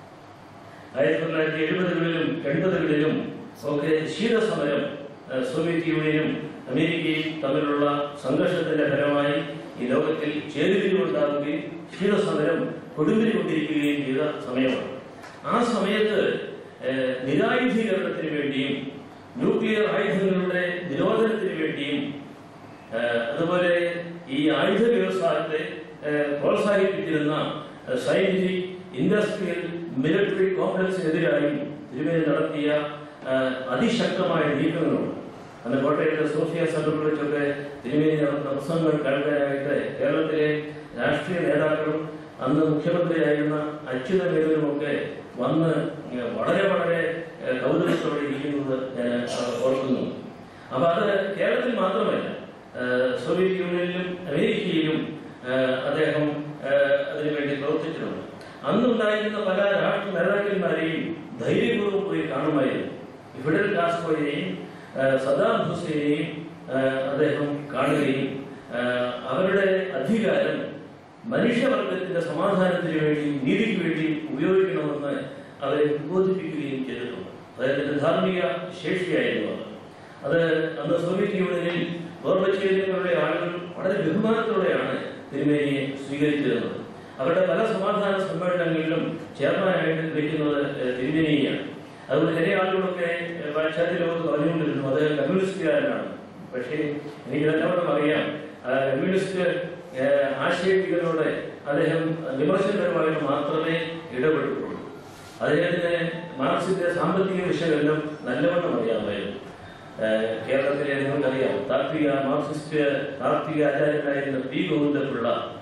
ആയിരത്തി തൊള്ളായിരത്തി എഴുപതുകളിലും എൺപതുകളിലും ഒക്കെ ശീതസമരം ഏഹ് സോവിയറ്റ് യൂണിയനും അമേരിക്കയും തമ്മിലുള്ള സംഘർഷത്തിന്റെ ഫലമായി ഈ ലോകത്തിൽ ചേരുതിരിവുണ്ടാകുകയും ശീതസമരം കൊടുമ്പിരിക്കൊണ്ടിരിക്കുകയും ചെയ്ത സമയമാണ് ആ സമയത്ത് ഏഹ് നിരായുധീകരണത്തിന് വേണ്ടിയും ന്യൂക്ലിയർ ആയുധങ്ങളുടെ നിരോധനത്തിന് വേണ്ടിയും ഏഹ് അതുപോലെ ഈ ആയുധ വ്യവസായത്തെ ഏഹ് പ്രോത്സാഹിപ്പിച്ചിരുന്ന ഏഹ് സയന്റിഫിക് ഇൻഡസ്ട്രിയൽ മിലിറ്ററി കോംപ്ലക്സിനെതിരായും തിരുമേനി നടത്തിയ ഏഹ് അതിശക്തമായ നീക്കങ്ങളുണ്ട് അന്ന് കോട്ടയത്തെ സോഫിയ സെന്ററിൽ വെച്ചൊക്കെ തിരുമേനി നടത്തുന്ന പ്രസംഗങ്ങൾ കേൾക്കാനായിട്ട് കേരളത്തിലെ രാഷ്ട്രീയ നേതാക്കളും അന്ന് മുഖ്യമന്ത്രിയായിരുന്ന അച്യുത മേനോനുമൊക്കെ വന്ന് ഏഹ് വളരെ വളരെ ഏഹ് കൗതുകത്തോടെ ഇരിക്കുന്നത് ഞാൻ ഏഹ് ഓർക്കുന്നു അപ്പൊ അത് കേരളത്തിൽ മാത്രമല്ല ഏഹ് സോവിയറ്റ് യൂണിയനിലും അമേരിക്കയിലും ഏഹ് അദ്ദേഹം ഏഹ് അതിനുവേണ്ടി പ്രവർത്തിച്ചിട്ടുണ്ട് അന്നുണ്ടായിരുന്ന പല രാഷ്ട്ര നേതാക്കന്മാരെയും ധൈര്യപൂർവ്വം പോയി കാണുമായിരുന്നു ഈ ഫിഡൽ കാസ്ട്രോയെയും ഏഹ് സദ്ദാം ഹുസൈനെയും ഏഹ് അദ്ദേഹം കാണുകയും ഏഹ് അവരുടെ അധികാരം മനുഷ്യവർഗത്തിന്റെ സമാധാനത്തിന് വേണ്ടി നീതിക്ക് വേണ്ടി ഉപയോഗിക്കണമെന്ന് അവരെ ഉദ്ബോധിപ്പിക്കുകയും ചെയ്തിട്ടുണ്ട് അദ്ദേഹത്തിന്റെ ധാർമ്മിക ശേഷിയായിരുന്നു അത് അത് അന്ന് സോവിയറ്റ് യൂണിയനിൽ ഗോർബച്ചേരിയങ്ങളുടെ ആളുകൾ വളരെ ബഹുമാനത്തോടെയാണ് തിരുമേനിയെ സ്വീകരിച്ചിരുന്നത് അവരുടെ പല സമാധാന സമ്മേളനങ്ങളിലും ചെയർമാനായിട്ട് വിളിക്കുന്നത് ഏഹ്, തിരുമേനിയെയാണ് അതുകൊണ്ട് ചില ആളുകളൊക്കെ ഏഹ്, പാശ്ചാത്യ ലോകത്ത് പറഞ്ഞുകൊണ്ടിരുന്നു അത് കമ്മ്യൂണിസ്റ്റുകാരനാണ് പക്ഷേ എനിക്ക് എല്ലാവരും അറിയാം ആ കമ്മ്യൂണിസ്റ്റ് ഏഹ്, ആശയവികരോട് അദ്ദേഹം വിമർശനപരമായിട്ട് മാത്രമേ ഇടപെട്ടിട്ടുള്ളൂ അദ്ദേഹത്തിന് മാർക്സിന്റെ സാമ്പത്തിക വിശകലനം നല്ലവണ്ണം അറിയാമായിരുന്നു ഏഹ് കേരളത്തിലെ നിങ്ങൾക്കറിയാം താത്വിക മാർക്സിസ്റ്റ് താത്വിക ആചാര്യനായിരുന്ന പി ഗോവിന്ദപിള്ള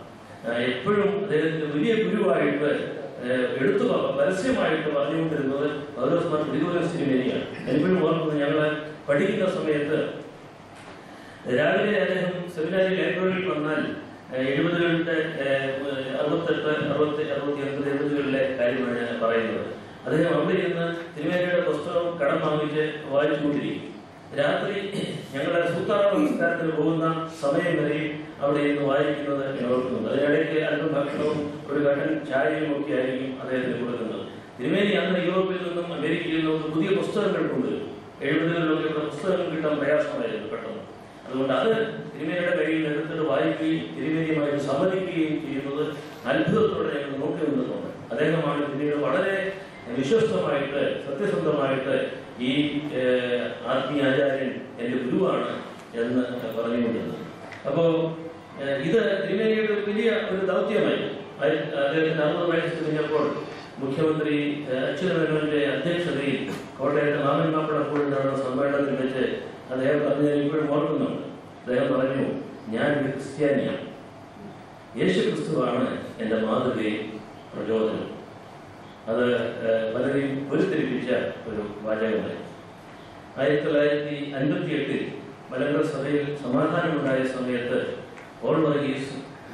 ആ, എപ്പോഴും അദ്ദേഹത്തിന്റെ വലിയ ഗുരുവായിട്ട് ആ, എടുത്തു പ- പരസ്യമായിട്ട് പറഞ്ഞുകൊണ്ടിരുന്നത് പൗലോസ്മാർ ഗ്രിഗോറിയസ് തിരുമേനിയാണ് എപ്പോഴും ഓർക്കുന്നത് ഞങ്ങള് പഠിക്കുന്ന സമയത്ത് രാവിലെ അദ്ദേഹം സെമിനാരി ലൈബ്രറിയിൽ വന്നാൽ ഏഹ്, എഴുപതുകളുടെ ഏഹ്, അറുപത്തെട്ട് അറുപത്തി അറുപത്തി ഒൻപത് എഴുപതുകളിലെ കാര്യമാണ് ഞാൻ പറയുന്നത് അദ്ദേഹം അവിടെ ഇരുന്ന് തിരുമേനിയുടെ പുസ്തകം കടം വാങ്ങിച്ച് വായിച്ചുകൊണ്ടിരിക്കും രാത്രി ഞങ്ങളുടെ സൂത്താറ നമസ്കാരത്തിന് പോകുന്ന സമയം വരെയും അവിടെ ഇരുന്ന് വായിക്കുന്നത് ഞാൻ ഓർക്കുന്നുണ്ട് അതിനിടയ്ക്ക് അല്പം ഭക്ഷണവും ഒരു കട്ടൻ ചായയും ഒക്കെ ആയിരിക്കും അദ്ദേഹത്തിന് കൊടുക്കുന്നത് തിരുമേനി അന്ന് യൂറോപ്പിൽ നിന്നും അമേരിക്കയിൽ നിന്നും പുതിയ പുസ്തകങ്ങൾ കൊണ്ടുവരും എഴുപതുകളിലൊക്കെ ഇവിടെ പുസ്തകങ്ങൾ കിട്ടാൻ പ്രയാസമായിരുന്നു പെട്ടെന്ന് അതുകൊണ്ട് അത് തിരുമേനിയുടെ കയ്യിൽ നിന്ന് എടുത്തിട്ട് വായിക്കുകയും തിരുമേനിയുമായി സമ്മതിക്കുകയും ചെയ്യുന്നത് അത്ഭുതത്തോടെ ഞങ്ങൾ നോക്കി നിന്നിട്ടുണ്ട് അദ്ദേഹമാണ് പിന്നീട് വളരെ വിശ്വസ്തമായിട്ട് സത്യസന്ധമായിട്ട് ഈ ഏഹ്, ആത്മീയാചാര്യൻ എന്റെ ഗുരുവാണ് എന്ന് പറഞ്ഞുകൊണ്ടിരുന്നത് അപ്പോ ഏഹ്, ഇത് തിരുമേനിയുടെ ഒരു വലിയ ഒരു ദൗത്യമായി ആയി- അദ്ദേഹത്തിന് അറുപത് വയസ്സ് കഴിഞ്ഞപ്പോൾ മുഖ്യമന്ത്രി ഏഹ്, അച്യുതമേനോന്റെ അധ്യക്ഷതയിൽ കോട്ടയത്തെ മാമൻ മാപ്പിളപ്പോൾ നടന്ന സമ്മേളനത്തിൽ വെച്ച് അദ്ദേഹം പറഞ്ഞ ഇപ്പോഴും ഓർക്കുന്നുണ്ട് അദ്ദേഹം പറഞ്ഞു ഞാൻ ഒരു ക്രിസ്ത്യാനിയാണ് യേശു ക്രിസ്തുവാണ് എന്റെ മാതൃകയും പ്രചോദനം അത് ഏഹ്, പലരെയും പൊരുത്തിരിപ്പിച്ച ഒരു വാചകമായി ആയിരത്തി തൊള്ളായിരത്തി അൻപത്തി എട്ടിൽ മലങ്കര സഭയിൽ സമാധാനമുണ്ടായ സമയത്ത് പോൾ വർഗീസ്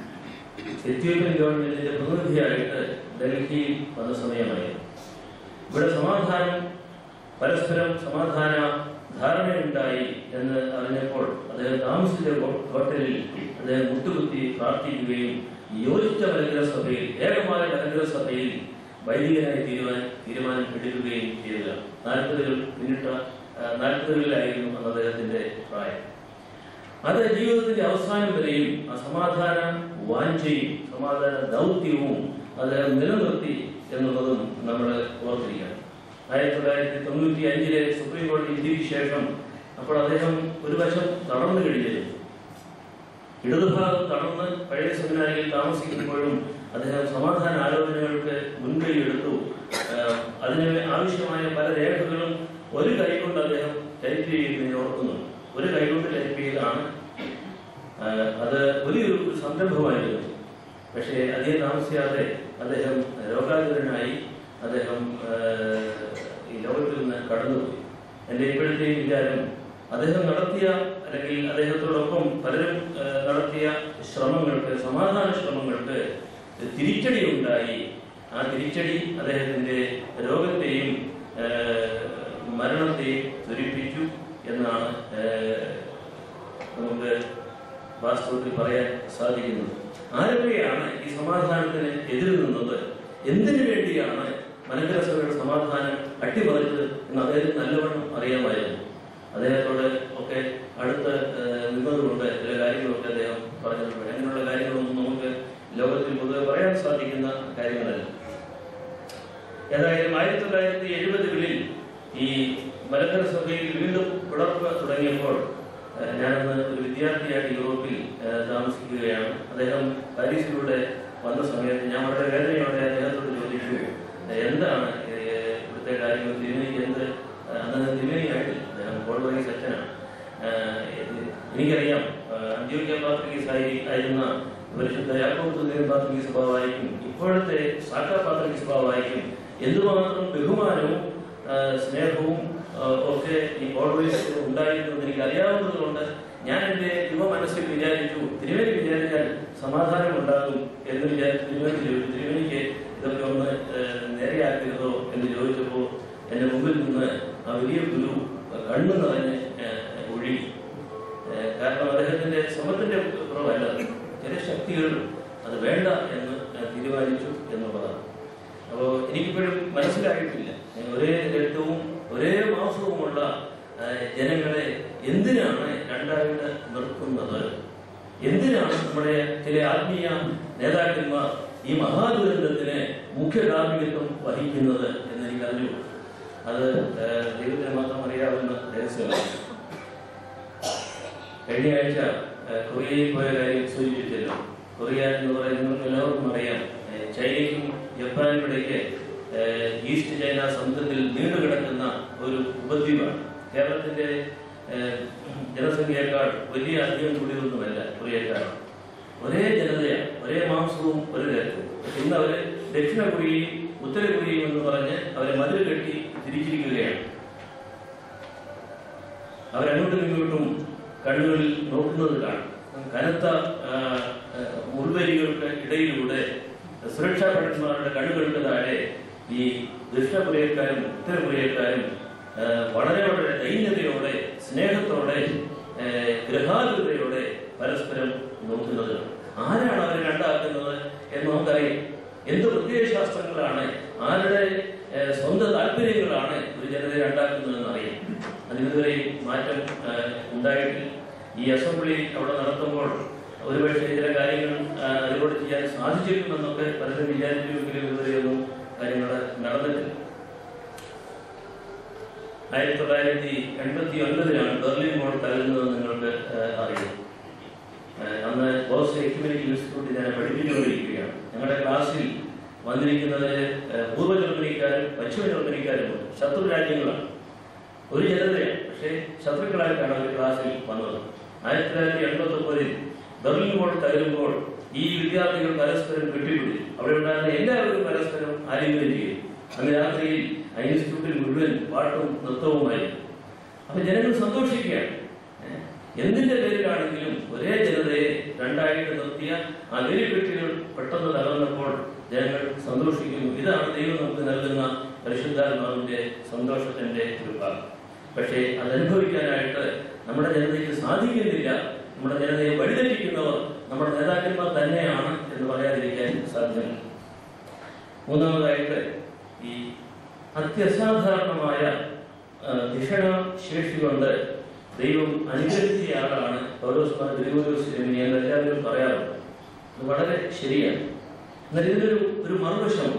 എത്യോപ്യൻ ഗവൺമെന്റിന്റെ പ്രതിനിധിയായിട്ട് ഡൽഹിയിൽ വന്ന സമയമായിരുന്നു ഇവിടെ സമാധാനം പരസ്പരം സമാധാന ധാരണയുണ്ടായി എന്ന് അറിഞ്ഞപ്പോൾ അദ്ദേഹം താമസിച്ച ഹോ- ഹോട്ടലിൽ അദ്ദേഹം മുട്ടുകുത്തി പ്രാർത്ഥിക്കുകയും യോജിച്ച മലങ്കര സഭയിൽ ഏകമായ മലങ്കര സഭയിൽ വൈദികനായി തീരുമാനം തീരുമാനം എടുക്കുകയും ചെയ്തത് നാൽപ്പതുകൾ പിന്നിട്ട ആ, നാൽപ്പതുകളിലായിരുന്നു അന്ന് അദ്ദേഹത്തിന്റെ പ്രായം അത് ജീവിതത്തിന്റെ അവസാനം വരെയും ആ സമാധാന വാഞ്ചയും സമാധാന ദൗത്യവും അദ്ദേഹം നിലനിർത്തി എന്നുള്ളതും നമ്മൾ ഓർത്തിരിക്കണം ആയിരത്തി തൊള്ളായിരത്തി തൊണ്ണൂറ്റി അഞ്ചിലെ സുപ്രീം കോടതി വിധിക്ക് ശേഷം അപ്പോൾ അദ്ദേഹം ഒരു വശം തളർന്നു കഴിഞ്ഞിരുന്നു ഇടതുഭാഗം തളർന്ന് പഴയ സെമിനാരിയിൽ താമസിക്കുമ്പോഴും അദ്ദേഹം സമാധാന ആലോചനകൾക്ക് മുൻകൈ എടുത്തു ആഹ് അതിന് ആവശ്യമായ പല രേഖകളും ഒരു കൈകൊണ്ട് അദ്ദേഹം ടൈപ്പ് ചെയ്യുന്നതിന് ഓർക്കുന്നുണ്ട് ഒരു കൈകൊണ്ട് ടൈപ്പ് ചെയ്താണ് ആഹ് അത് വലിയൊരു ഒരു സംരംഭമായിരുന്നു പക്ഷേ അധികം താമസിയാതെ അദ്ദേഹം രോഗാതുരനായി അദ്ദേഹം ആഹ് ഈ ലോകത്തിൽ നിന്ന് കടന്നുപോയി എൻ്റെ ഇപ്പോഴത്തെ വിചാരം അദ്ദേഹം നടത്തിയ അല്ലെങ്കിൽ അദ്ദേഹത്തോടൊപ്പം പലരും ആഹ് നടത്തിയ ശ്രമങ്ങൾക്ക് സമാധാന ശ്രമങ്ങൾക്ക് തിരിച്ചടി ഉണ്ടായി ആ തിരിച്ചടി അദ്ദേഹത്തിന്റെ രോഗത്തെയും ആഹ് മരണത്തെയും ത്വരിപ്പിച്ചു എന്നാണ് ആഹ് നമുക്ക് വാസ്തവത്തിൽ പറയാൻ സാധിക്കുന്നത് ആരൊക്കെയാണ് ഈ സമാധാനത്തിന് എതിര് നിന്നത് എന്തിനു വേണ്ടിയാണ് മലങ്കര സഭയുടെ സമാധാനം അട്ടിമറിച്ചത് എന്ന് അദ്ദേഹത്തിന് നല്ലവണ്ണം അറിയാമായിരുന്നു അദ്ദേഹത്തോട് ഒക്കെ അടുത്ത് ഏഹ്, നിന്നതുകൊണ്ട് ചില കാര്യങ്ങളൊക്കെ അദ്ദേഹം പറഞ്ഞിട്ടുണ്ട് അങ്ങനെയുള്ള കാര്യങ്ങളൊന്നും നമുക്ക് ലോകത്തിൽ പൊതുവെ പറയാൻ സാധിക്കുന്ന കാര്യങ്ങളല്ല ഏതായാലും ആയിരത്തി തൊള്ളായിരത്തി എഴുപതുകളിൽ ഈ മലങ്കര സഭയിൽ വീണ്ടും പിളർപ്പ് തുടങ്ങിയപ്പോൾ ഏഹ്, ഞാനന്ന് ഒരു വിദ്യാർത്ഥിയായിട്ട് യൂറോപ്പിൽ ഏഹ്, താമസിക്കുകയാണ് അദ്ദേഹം പാരീസിലൂടെ വന്ന സമയത്ത് ഞാൻ വളരെ വേദനയോടെ അദ്ദേഹത്തോട് ചോദിച്ചു "ഏഹ്, എന്താണ് ഏഹ്, ഇവിടുത്തെ കാര്യങ്ങൾ തിരുമേനിക്ക് എന്ത് ഏഹ്, അന്ന് തിരുമേനിയായിട്ടില്ല അദ്ദേഹം കോൾവറി സെക്ഷനാണ് എനിക്കറിയാം ഏഹ്, അന്ത്യോക്യ പാത്രികീസായി ആയിരുന്ന പരിശുദ്ധ യാക്കോബ് തുല്യം പാത്രിക സ്വഭാവമായിരിക്കും ഇപ്പോഴത്തെ സാക്കാ പാത്രിക സ്വഭാവമായിരിക്കും എന്തുമാത്രം ബഹുമാനവും ആ, സ്നേഹവും ആ, ഒക്കെ ഈ ഓൾവേസ് ഉണ്ടായിരുന്നു എന്ന് എനിക്ക് അറിയാവുന്നത് കൊണ്ട് ഞാൻ എൻ്റെ യുവ മനസ്സിൽ വിചാരിച്ചു തിരുവേലി വിചാരിച്ചാൽ സമാധാനം ഉണ്ടാകും എന്ന് വിചാരിച്ചു തിരുവേലി ചോദിച്ചു തിരുവേലിക്ക് ഇതൊക്കെ ഒന്ന് ആ, നേരെയാക്കരുതോ എന്ന് ചോദിച്ചപ്പോൾ എൻ്റെ മുമ്പിൽ നിന്ന് ആ വലിയ ഗുരു കണ്ണു നിറഞ്ഞ് ആ, ഒഴുകി ആ, കാരണം അദ്ദേഹത്തിന്റെ ശ്രമത്തിന്റെ കുറവല്ല ചില ശക്തികൾ അത് വേണ്ട എന്ന് തീരുമാനിച്ചു എന്നുള്ളതാണ് അപ്പോൾ എനിക്കിപ്പോഴും മനസ്സിലായിട്ടില്ല ഒരേ രക്തവും ഒരേ മാംസവുമുള്ള ആ, ജനങ്ങളെ എന്തിനാണ് രണ്ടായിട്ട് നിർത്തുന്നത് എന്തിനാണ് നമ്മുടെ ചില ആത്മീയ നേതാക്കന്മാർ ഈ മഹാദുരന്തത്തിന് മുഖ്യ കാർമ്മികത്വം വഹിക്കുന്നത് എന്ന് എനിക്ക് അറിഞ്ഞു അത് ആ, ദൈവത്തിന് മാത്രം അറിയാവുന്ന രഹസ്യമാണ് കഴിഞ്ഞ ആഴ്ച ഏഹ്, കൊറിയയിൽ പോയ കാര്യം സൂചിപ്പിച്ചല്ലോ കൊറിയ എന്ന് പറയുന്നത് എല്ലാവർക്കും അറിയാം ഏഹ്, ചൈനയ്ക്കും ജപ്പാനും ഇടയ്ക്ക് ഏഹ്, ഈസ്റ്റ് ചൈന സമുദ്രത്തിൽ നീണ്ടുകിടക്കുന്ന ഒരു ഉപദ്വീപാണ് കേരളത്തിന്റെ ഏഹ്, ജനസംഖ്യയേക്കാൾ വലിയ അധികം കൂടിയൊന്നുമല്ല കൊറിയക്കാർ ഒരേ ജനതയാണ് ഒരേ മാംസവും ഒരു രക്തവും പക്ഷെ ഇന്ന് അവര് ദക്ഷിണ കൊറിയയും ഉത്തര കൊറിയയും എന്ന് പറഞ്ഞ് അവരെ മതിൽ കെട്ടി തിരിച്ചിരിക്കുകയാണ് അവരങ്ങോട്ടും ഇങ്ങോട്ടും കണ്ണുകളിൽ നോക്കുന്നത് കാണും കനത്ത ആ, ആ, മുൾവരികൾക്ക് ഇടയിലൂടെ സുരക്ഷാ ഭടന്മാരുടെ കണ്ണുകൾക്ക് താഴെ ഈ ദക്ഷിണ കൊറിയക്കാരും ഉത്തര കൊറിയക്കാരും ആ, വളരെ വളരെ ദൈന്യതയോടെ സ്നേഹത്തോടെ ആ, ഗൃഹാതുരതയോടെ പരസ്പരം നോക്കുന്നത് ആരാണ് അവരെ രണ്ടാക്കുന്നത് എന്ന് നമുക്കറിയാം എന്ത് പ്രത്യയശാസ്ത്രങ്ങളാണ് ആരുടെ ആ, സ്വന്തം താല്പര്യങ്ങളാണ് ഒരു ജനതയെ രണ്ടാക്കുന്നതെന്ന് അറിയാം അതിനിതുവരെ മാറ്റം ആ, ഉണ്ടായിട്ടില്ല ഈ അസംബ്ലി അവിടെ നടത്തുമ്പോൾ ഒരുപക്ഷെ ചില കാര്യങ്ങൾ ആ, അതിലൂടെ ചെയ്യാൻ സാധിച്ചിട്ടുമെന്നൊക്കെ പലരും വിചാരിച്ചുവെങ്കിലും ഇതുവരെയൊന്നും കാര്യങ്ങൾ നടന്നിട്ടില്ല ആയിരത്തി തൊള്ളായിരത്തി എൺപത്തി ഒൻപതിലാണ് ബെർലിൻ മോൾ തകരുന്നത് നിങ്ങൾക്ക് ആ, അറിയാം ആ, അന്ന് ബോസ് എക്യുമെനിക് ഇൻസ്റ്റിറ്റ്യൂട്ടിൽ ഞാൻ പഠിപ്പിച്ചുകൊണ്ടിരിക്കുകയാണ് ഞങ്ങളുടെ ക്ലാസ്സിൽ വന്നിരിക്കുന്നത് ആ, പൂർവ്വ ജർമ്മനിക്കാരും പശ്ചിമ ജർമ്മനിക്കാരും ശത്രു രാജ്യങ്ങളാണ് ഒരു ജനതയാണ് പക്ഷേ ശത്രുക്കളായിട്ടാണ് അവർ ക്ലാസ്സിൽ വന്നത് ആയിരത്തി തൊള്ളായിരത്തി എൺപത്തി ഒമ്പതിൽ ബെർലിൻ മോൾ തകരുമ്പോൾ ഈ വിദ്യാർത്ഥികൾ പരസ്പരം കെട്ടിപ്പിടി അവിടെ ഉണ്ടായിരുന്ന എല്ലാവരും പരസ്പരം ആലിംഗനം ചെയ്യും അന്ന് രാത്രിയിൽ ആ ഇൻസ്റ്റിറ്റ്യൂട്ടിൽ മുഴുവൻ പാട്ടും നൃത്തവുമായി അപ്പൊ ജനങ്ങൾ സന്തോഷിക്കുകയാണ് ഏഹ് എന്തിന്റെ പേരിലാണെങ്കിലും ഒരേ ജനതയെ രണ്ടായിട്ട് നിർത്തിയ ആ വെലിക്കെട്ടുകൾ പെട്ടെന്ന് തകർന്നപ്പോൾ ജനങ്ങൾ സന്തോഷിക്കുന്നു ഇതാണ് ദൈവം നമുക്ക് നൽകുന്ന പരിശുദ്ധാത്മാവിന്റെ സന്തോഷത്തിന്റെ ഒരു ഭാഗം പക്ഷേ അതനുഭവിക്കാനായിട്ട് നമ്മുടെ ജനതയ്ക്ക് സാധിക്കുന്നില്ല നമ്മുടെ ജനതയെ വഴിതെറ്റിക്കുന്നവർ നമ്മുടെ നേതാക്കന്മാർ തന്നെയാണ് എന്ന് പറയാതിരിക്കാൻ സാധ്യമല്ല മൂന്നാമതായിട്ട് ഈ അത്യസാധാരണമായ ആ, ധിഷണ ശേഷി കൊണ്ട് ദൈവം അനുഗ്രഹിച്ച ആളാണ് പൗലോസ്മാർ ഗ്രിഗോറിയോസ് എന്ന് ഞാൻ എല്ലാവരും പറയാറുണ്ട് അത് വളരെ ശരിയാണ് എന്നാൽ ഇതിനൊരു ഒരു മറുവശം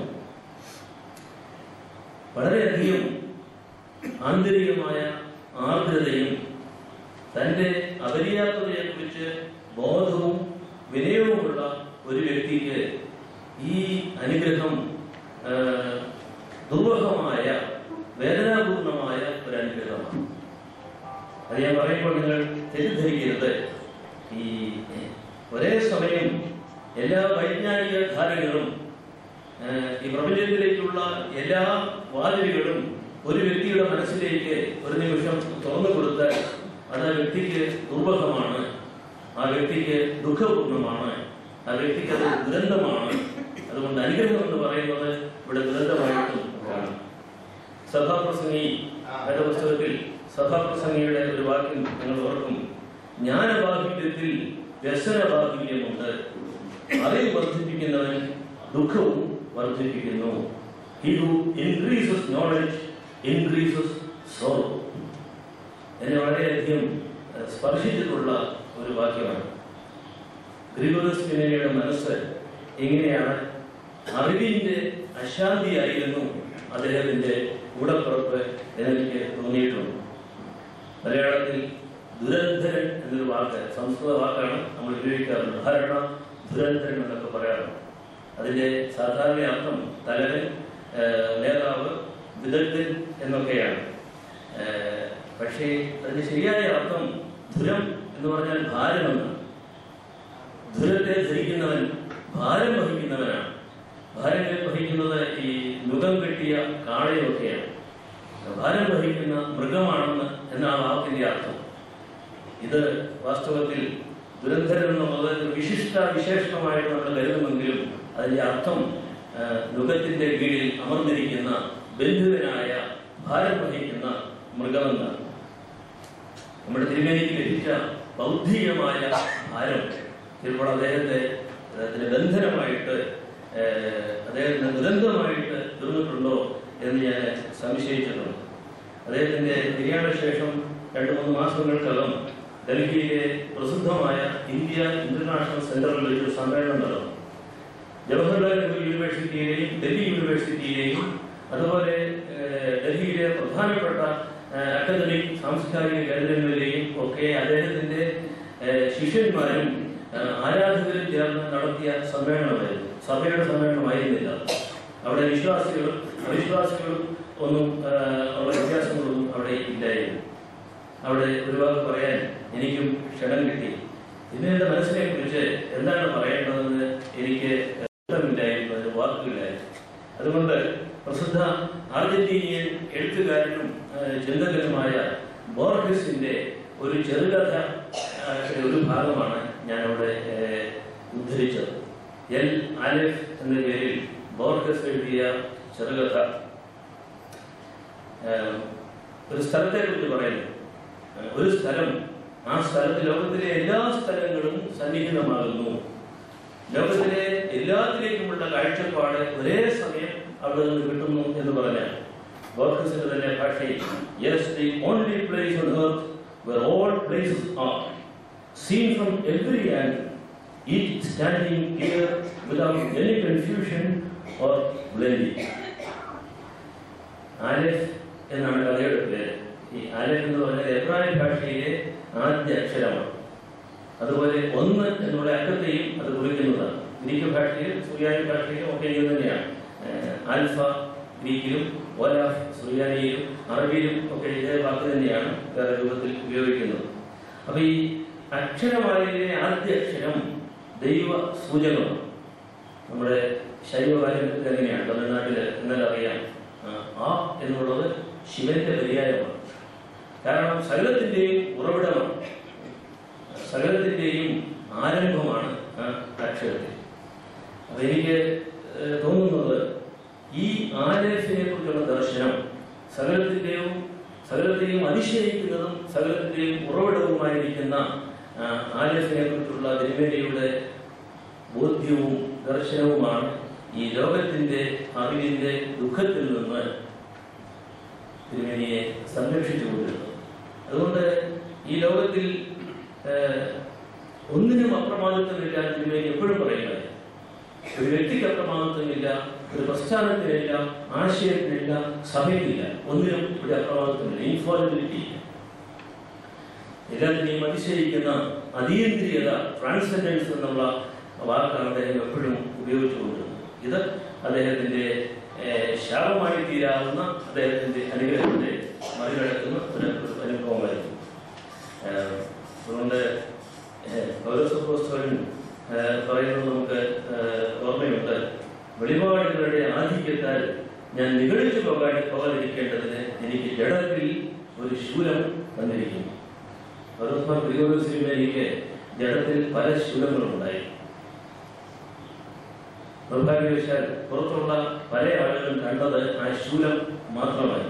വളരെയധികം ആന്തരികമായ ആർദ്രതയും തന്റെ അപര്യാപ്തതയെക്കുറിച്ച് ബോധവും വിനയവുമുള്ള ഒരു വ്യക്തിക്ക് ഈ അനുഗ്രഹം ആ, ദുർവഹമായ വേദനാപൂർണമായ ഒരു അനുഗ്രഹമാണ് അത് ഞാൻ പറയുമ്പോൾ നിങ്ങൾ തെറ്റിദ്ധരിക്കരുത് ഈ ഒരേ സമയം എല്ലാ വൈജ്ഞാനിക ധാരകളും ആ, ഈ പ്രപഞ്ചത്തിലേക്കുള്ള എല്ലാ വാതിലുകളും ഒരു വ്യക്തിയുടെ മനസ്സിലേക്ക് ഒരു നിമിഷം തുറന്നു കൊടുത്താൽ അത് ആ വ്യക്തിക്ക് ദുർബഹമാണ് ആ വ്യക്തിക്ക് ദുഃഖപൂർണമാണ് ആ വ്യക്തിക്ക് അത് ദുരന്തമാണ് അതുകൊണ്ട് അനുഗ്രഹം എന്ന് പറയുന്നത് ഇവിടെ ദുരന്തമായിട്ടും കാണാം സഭാപ്രസംഗി വേദപുസ്തകത്തിൽ സഭാപ്രസംഗിയുടെ ഒരു വാക്യം നിങ്ങൾ ഓർക്കും ജ്ഞാനബാഹുല്യത്തിൽ വ്യസനബാഹുല്യമുണ്ട് അറിവ് വർദ്ധിപ്പിക്കുന്നവൻ ദുഃഖവും വർദ്ധിപ്പിക്കുന്നു he who increases knowledge increases sorrow എന്നെ വളരെയധികം ഏഹ്, സ്പർശിച്ചിട്ടുള്ള ഒരു വാക്യമാണ് ഗ്രിഗോറസ് പിന്നയുടെ മനസ്സ് എങ്ങനെയാണ് അറിവിന്റെ അശാന്തിയായിരുന്നു അദ്ദേഹത്തിന്റെ കൂടപ്പുറപ്പ് എന്നെനിക്ക് തോന്നിയിട്ടുണ്ട് മലയാളത്തിൽ ദുരന്തരൻ എന്നൊരു വാക്ക് സംസ്കൃത വാക്കാണ് നമ്മൾ ഉപയോഗിക്കാറുണ്ട് ഭരണ ദുരന്തരൻ എന്നൊക്കെ പറയാറുണ്ട് അതിന്റെ സാധാരണ അർത്ഥം തലവൻ ഏഹ്, നേതാവ് വിദഗ്ധൻ എന്നൊക്കെയാണ് ഏഹ്, പക്ഷേ അതിന്റെ ശരിയായ അർത്ഥം ധുരം എന്ന് പറഞ്ഞാൽ ഭാരമെന്നാണ് ധുരത്തെ ധരിക്കുന്നവൻ ഭാരം വഹിക്കുന്നവനാണ് ഭാരം വഹിക്കുന്നത് ഈ നുകം കെട്ടിയ കാളയൊക്കെയാണ് ഭാരം വഹിക്കുന്ന മൃഗമാണെന്ന് എന്നാണ് ആ വാക്കിന്റെ അർത്ഥം ഇത് വാസ്തവത്തിൽ ദുരന്തരം എന്നുള്ളത് ഒരു വിശിഷ്ട വിശേഷണമായിട്ട് നമ്മൾ കരുതുമെങ്കിലും അതിന്റെ അർത്ഥം ആ, നുകത്തിന്റെ കീഴിൽ അമർന്നിരിക്കുന്ന ബന്ധുവിനായ ഭാരം വഹിക്കുന്ന മൃഗമെന്നാണ് നമ്മുടെ തിരുമേനിക്ക് ലഭിച്ച ബൗദ്ധികമായ ഭാരം ചിലപ്പോൾ അദ്ദേഹത്തെ അദ്ദേഹത്തിന്റെ ബന്ധനമായിട്ട് ഏഹ്, അദ്ദേഹത്തിന് ദുരന്തമായിട്ട് തീർന്നിട്ടുണ്ടോ എന്ന് ഞാൻ സംശയിച്ചിട്ടുണ്ട് അദ്ദേഹത്തിന്റെ നിര്യാണ ശേഷം രണ്ടു മൂന്ന് മാസങ്ങൾക്കകം ഡൽഹിയിലെ പ്രസിദ്ധമായ ഇന്ത്യ ഇന്റർനാഷണൽ സെന്ററിൽ ഒരു സമ്മേളനം നടന്നു ജവഹർലാൽ നെഹ്റു യൂണിവേഴ്സിറ്റിയിലെയും ഡൽഹി യൂണിവേഴ്സിറ്റിയിലെയും അതുപോലെ ഏഹ്, ഡൽഹിയിലെ പ്രധാനപ്പെട്ട ഏഹ്, അക്കാദമിക് സാംസ്കാരിക കേന്ദ്രങ്ങളിലെയും ഒക്കെ അദ്ദേഹത്തിന്റെ ഏഹ്, ശിഷ്യന്മാരും ഏഹ്, ആരാധകരും ചേർന്ന് നടത്തിയ സമ്മേളനമായിരുന്നു സഭയുടെ സമ്മേളനമായിരുന്നില്ല അവിടെ വിശ്വാസികളും അവിശ്വാസികളും ഒന്നും ഏഹ്, ഉള്ള വ്യത്യാസങ്ങളൊന്നും അവിടെ ഇല്ലായിരുന്നു അവിടെ ഒരു വാക്ക് പറയാൻ എനിക്കും ക്ഷണം കിട്ടി പിന്നെ എന്റെ മനസ്സിനെ കുറിച്ച് എന്താണ് പറയേണ്ടതെന്ന് എനിക്ക് ഇഷ്ടമില്ലായിരുന്നു അതിന് വാക്കുകളിലായിരുന്നു അതുകൊണ്ട് പ്രസിദ്ധ അർജന്റീനിയൻ എഴുത്തുകാരനും ഏഹ്, ചിന്തകനുമായ ബോർഗസിന്റെ ഒരു ചെറുകഥ ഏഹ്, ഒരു ഭാഗമാണ് ഞാനവിടെ ഏഹ്, ഉദ്ധരിച്ചത് എൽ ആലിഫ് എന്ന പേരിൽ ബോർഗസ് എഴുതിയ ചെറുകഥ ഏഹ്, ഒരു സ്ഥലത്തെ കുറിച്ച് പറയുന്നു ഏഹ്, ഒരു സ്ഥലം ആ സ്ഥലത്ത് ലോകത്തിലെ എല്ലാ സ്ഥലങ്ങളും സന്നിഹിതമാകുന്നു ലോകത്തിലെ എല്ലാത്തിലേക്കുമുള്ള കാഴ്ചപ്പാട് ഒരേ സമയം അവിടെ നിന്ന് കിട്ടുന്നു എന്ന് പറഞ്ഞാൽ ബോർഗസിന്റെ തന്നെ ഭാഷയിൽ yes the only place on earth where all places are seen from every angle each standing clear without any confusion or blending Aleph എന്നാണ് കഥയുടെ പേര് ഈ ആലിഫ് എന്ന് പറഞ്ഞാൽ എബ്രായ ഭാഷയിലെ ആദ്യ അക്ഷരമാണ് അതുപോലെ ഒന്ന് എന്നുള്ള അക്കത്തെയും അത് കുറിക്കുന്നതാണ് ഗ്രീക്ക് ഭാഷയിൽ സുറിയാനി ഭാഷയിലും ഒക്കെ ഇത് തന്നെയാണ് ഏഹ് ആൽഫ ഗ്രീക്കിലും ഓലാഫ് സുറിയാനിയിലും അറബിയിലും ഒക്കെ ഇതേ വാക്ക് തന്നെയാണ് വേറെ രൂപത്തിൽ ഉപയോഗിക്കുന്നത് അപ്പൊ ഈ അക്ഷരമായതിലെ ആദ്യ അക്ഷരം ദൈവ സൂചകമാണ് നമ്മുടെ ശൈവകാര്യത്തിൽ എങ്ങനെയാണ് തമിഴ്നാട്ടില് ഇന്നലെ അറിയാം ആ, ആ എന്നുള്ളത് ശിവന്റെ പര്യായമാണ് കാരണം സകലത്തിന്റെയും ഉറവിടമാണ് സകലത്തിന്റെയും ആരംഭമാണ് ആ അക്ഷരത്തിൽ അപ്പൊ എനിക്ക് ഏഹ്, തോന്നുന്നത് ഈ ആലേഫിനെ കുറിച്ചുള്ള ദർശനം സകലത്തിന്റെയും സകലത്തെയും അതിശയിക്കുന്നതും സകലത്തിന്റെയും ഉറവിടവുമായിരിക്കുന്ന ആ, ആലേഫിനെ കുറിച്ചുള്ള തിരുമേനിയുടെ ബോധ്യവും ദർശനവുമാണ് ഈ ലോകത്തിന്റെ അറിവിന്റെ ദുഃഖത്തിൽ നിന്ന് തിരുമേനിയെ സംരക്ഷിച്ചു കൊണ്ടിരുന്നത് അതുകൊണ്ട് ഈ ലോകത്തിൽ ഏഹ്, ഒന്നിനും അപ്രമാദിത്വമില്ല എന്ന് തിരുമേനി എപ്പോഴും പറയുന്നത് ഒരു വ്യക്തിക്ക് അപ്രമാദിത്വമില്ല ഒരു പ്രസ്ഥാനത്തിനില്ല ആശയത്തിനില്ല സഭയ്ക്കില്ല ഒന്നിനും ഇവിടെ അപ്രമാദിത്വമില്ല ഇൻഫോർമബിലിറ്റി ഇല്ല എല്ലാത്തിനെയും അതിശയിക്കുന്ന അതീന്ദ്രിയത ട്രാൻസെൻഡൻസ് എന്നുള്ള വാക്കാണ് അദ്ദേഹം എപ്പോഴും ഉപയോഗിച്ചുകൊണ്ടിരുന്നത് ഇത് അദ്ദേഹത്തിന്റെ ഏഹ്, ശാപമായി തീരാവുന്ന അദ്ദേഹത്തിന്റെ അനുഗ്രഹത്തെ മറികടക്കുന്ന ഒരു ഒരു അനുഭവമായിരുന്നു ഏഹ്, അതുകൊണ്ട് പൗരസപ്പോസ്തോലൻ പറയുന്നത് നമുക്ക് ഏഹ്, ഓർമ്മയുണ്ട് വെളിപാടുകളുടെ ആധിക്യത്താൽ ഞാൻ നിഗളിച്ചു പോകാൻ പോകാതിരിക്കേണ്ടതിന് എനിക്ക് ജഡത്തിൽ ഒരു ശൂലം തന്നിരിക്കുന്നു പൗരസ്മാർ പ്രിയോസിലേക്ക് ജഡത്തിൽ പല ശൂലങ്ങളുണ്ടായി നിർഭാഗ്യവശാൽ പുറത്തുള്ള പല ആളുകളും കണ്ടത് ആ ശൂലം മാത്രമായി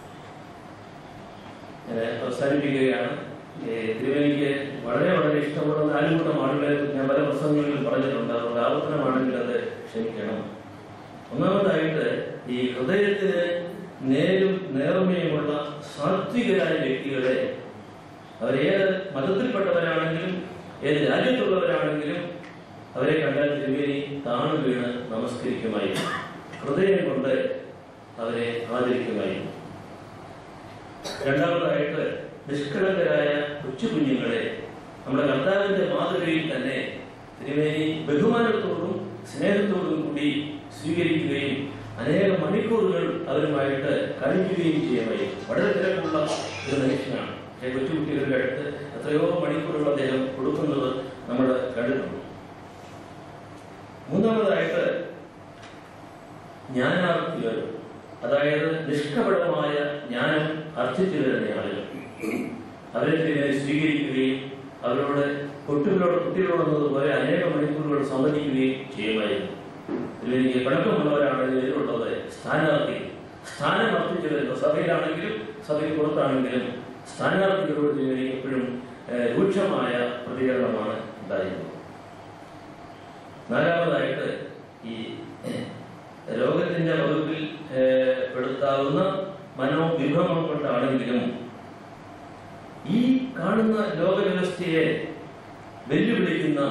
ഞാൻ അവസാനിപ്പിക്കുകയാണ് ഏ, തിരുവേനിക്ക് വളരെ വളരെ ഇഷ്ടമുള്ള നാലുകൂട്ടം ആളുകളെ ഞാൻ പല പ്രസംഗങ്ങളിലും പറഞ്ഞിട്ടുണ്ട് അതുകൊണ്ട് ആവർത്തനമാണെങ്കിൽ അത് ക്ഷമിക്കണം ഒന്നാമതായിട്ട് ഈ ഹൃദയത്തിന് നേരും നേർമയുമുള്ള സാത്വികരായ വ്യക്തികളെ അവരേത് മതത്തിൽപ്പെട്ടവരാണെങ്കിലും ഏത് രാജ്യത്തുള്ളവരാണെങ്കിലും അവരെ കണ്ടാൽ തിരുമേനി താണു വീണ് നമസ്കരിക്കുമായിരുന്നു ഹൃദയം കൊണ്ട് അവരെ ആദരിക്കുമായിരുന്നു രണ്ടാമതായിട്ട് നിഷ്കളങ്കരായ കൊച്ചു കുഞ്ഞുങ്ങളെ നമ്മുടെ കർത്താവിന്റെ മാതൃകയിൽ തന്നെ തിരുമേനി ബഹുമാനത്തോടും സ്നേഹത്തോടും കൂടി സ്വീകരിക്കുകയും അനേകം മണിക്കൂറുകൾ അവരുമായിട്ട് കഴിക്കുകയും ചെയ്യുമായിരുന്നു വളരെ തിരക്കുള്ള ഒരു മനുഷ്യനാണ് പക്ഷേ കൊച്ചുകുട്ടികളുടെ അടുത്ത് എത്രയോ മണിക്കൂറുകൾ അദ്ദേഹം കൊടുക്കുന്നത് നമ്മൾ കണ്ടിട്ടുണ്ട് മൂന്നാമതായിട്ട് ജ്ഞാനാർത്ഥികൾ അതായത് നിഷ്കപടമായ ജ്ഞാനം അർത്ഥിച്ചു വരുന്ന ആളുകൾ അവരെ തന്നെ സ്വീകരിക്കുകയും അവരോട് കുട്ടികളോട് കുട്ടികളോടെന്നതുപോലെ അനേക മണിക്കൂറുകൾ സംവദിക്കുകയും ചെയ്യുമായിരുന്നു ഇതിലെനിക്ക് പിണക്കമുള്ളവരാണ് ഇതിലുള്ളത് സ്ഥാനാർത്ഥികൾ സ്ഥാനം അർത്ഥിച്ചു വരുന്ന സഭയിലാണെങ്കിലും സഭയ്ക്ക് പുറത്താണെങ്കിലും സ്ഥാനാർത്ഥികളോട് ഇതിന് എപ്പോഴും ഏഹ്, രൂക്ഷമായ പ്രതികരണമാണ് ഉണ്ടായിരുന്നത് നാലാമതായിട്ട് ഈ രോഗത്തിന്റെ വകുപ്പിൽ ഏഹ്, പെടുത്താവുന്ന മനോവിഭ്രമം കൊണ്ടാണെങ്കിലും ഈ കാണുന്ന ലോകവ്യവസ്ഥയെ വെല്ലുവിളിക്കുന്ന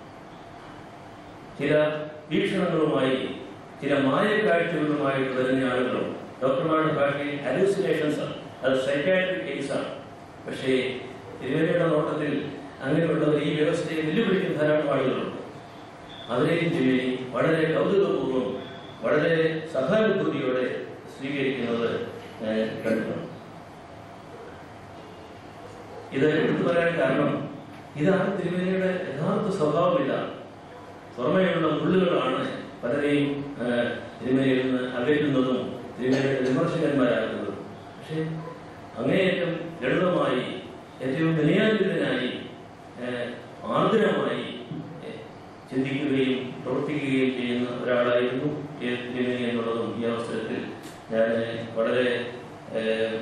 ചില വീക്ഷണങ്ങളുമായി ചില മായക്കാഴ്ചകളുമായിട്ട് വരുന്ന ആളുകളും ഡോക്ടർമാരുടെ ഭാഷയിൽ ഹലൂസിനേഷൻസ് ആണ് അത് സൈക്കാട്രിക് കേസാണ് പക്ഷേ തിരുവനന്തപുരം നോട്ടത്തിൽ അങ്ങനെയുള്ളവർ ഈ വ്യവസ്ഥയെ വെല്ലുവിളിക്കുന്ന ധാരാളം ആളുകളുണ്ട് അവരെയും തിരുവേനി വളരെ കൗതുകപൂർവ്വം വളരെ സഹാനുഭൂതിയോടെ സ്വീകരിക്കുന്നത് ഞാൻ കണ്ടിട്ടുണ്ട് ഇത് എടുത്തു പറയാൻ കാരണം ഇതാണ് തിരുമേനിയുടെ യഥാർത്ഥ സ്വഭാവം ഇതാണ് പുറമേയുള്ള മുള്ളുകളാണ് പലരെയും ആ, തിരുമേനിയിൽ നിന്ന് അകറ്റുന്നതും തിരുമേനിയുടെ വിമർശകന്മാരാകുന്നതും പക്ഷേ അങ്ങേയറ്റം ലളിതമായി ഏറ്റവും വിനയാന്വിതനായി ആ, ആർദ്രമായി ഏ, ചിന്തിക്കുകയും പ്രവർത്തിക്കുകയും ചെയ്യുന്ന ഒരാളായിരുന്നു ഈ തിരുമേനി എന്നുള്ളതും ഈ അവസരത്തിൽ ഞാൻ വളരെ ഏ,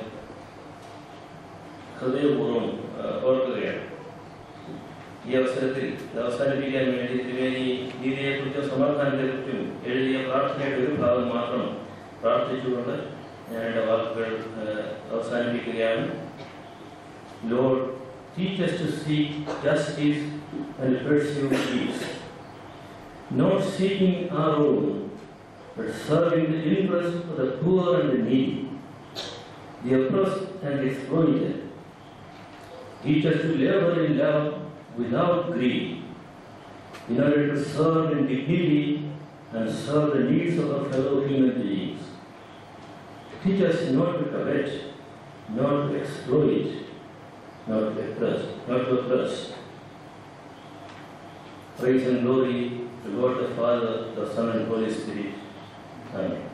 ഹൃദയപൂർവ്വം ആ, ഓർക്കുകയാണ് ഈ അവസരത്തിൽ ഇത് അവസാനിപ്പിക്കാൻ വേണ്ടി തിരുമേനി നീതിയെക്കുറിച്ചും സമാധാനത്തെക്കുറിച്ചും എഴുതിയ പ്രാർത്ഥനയുടെ ഒരു ഭാഗം മാത്രം പ്രാർത്ഥിച്ചുകൊണ്ട് ഞാൻ എൻ്റെ വാക്കുകൾ ആ, അവസാനിപ്പിക്കുകയാണ് Lord, teach us to seek justice and pursue peace, not seeking our own, but serving the interests of the poor and the needy, the oppressed and exploited. Teach us to labor in love without greed, in order to serve in dignity and serve the needs of our fellow human beings. Teach us not to covet, not to exploit, not to oppress, not to oppress. Praise and glory to God the Father, the Son, and Holy Spirit. Amen.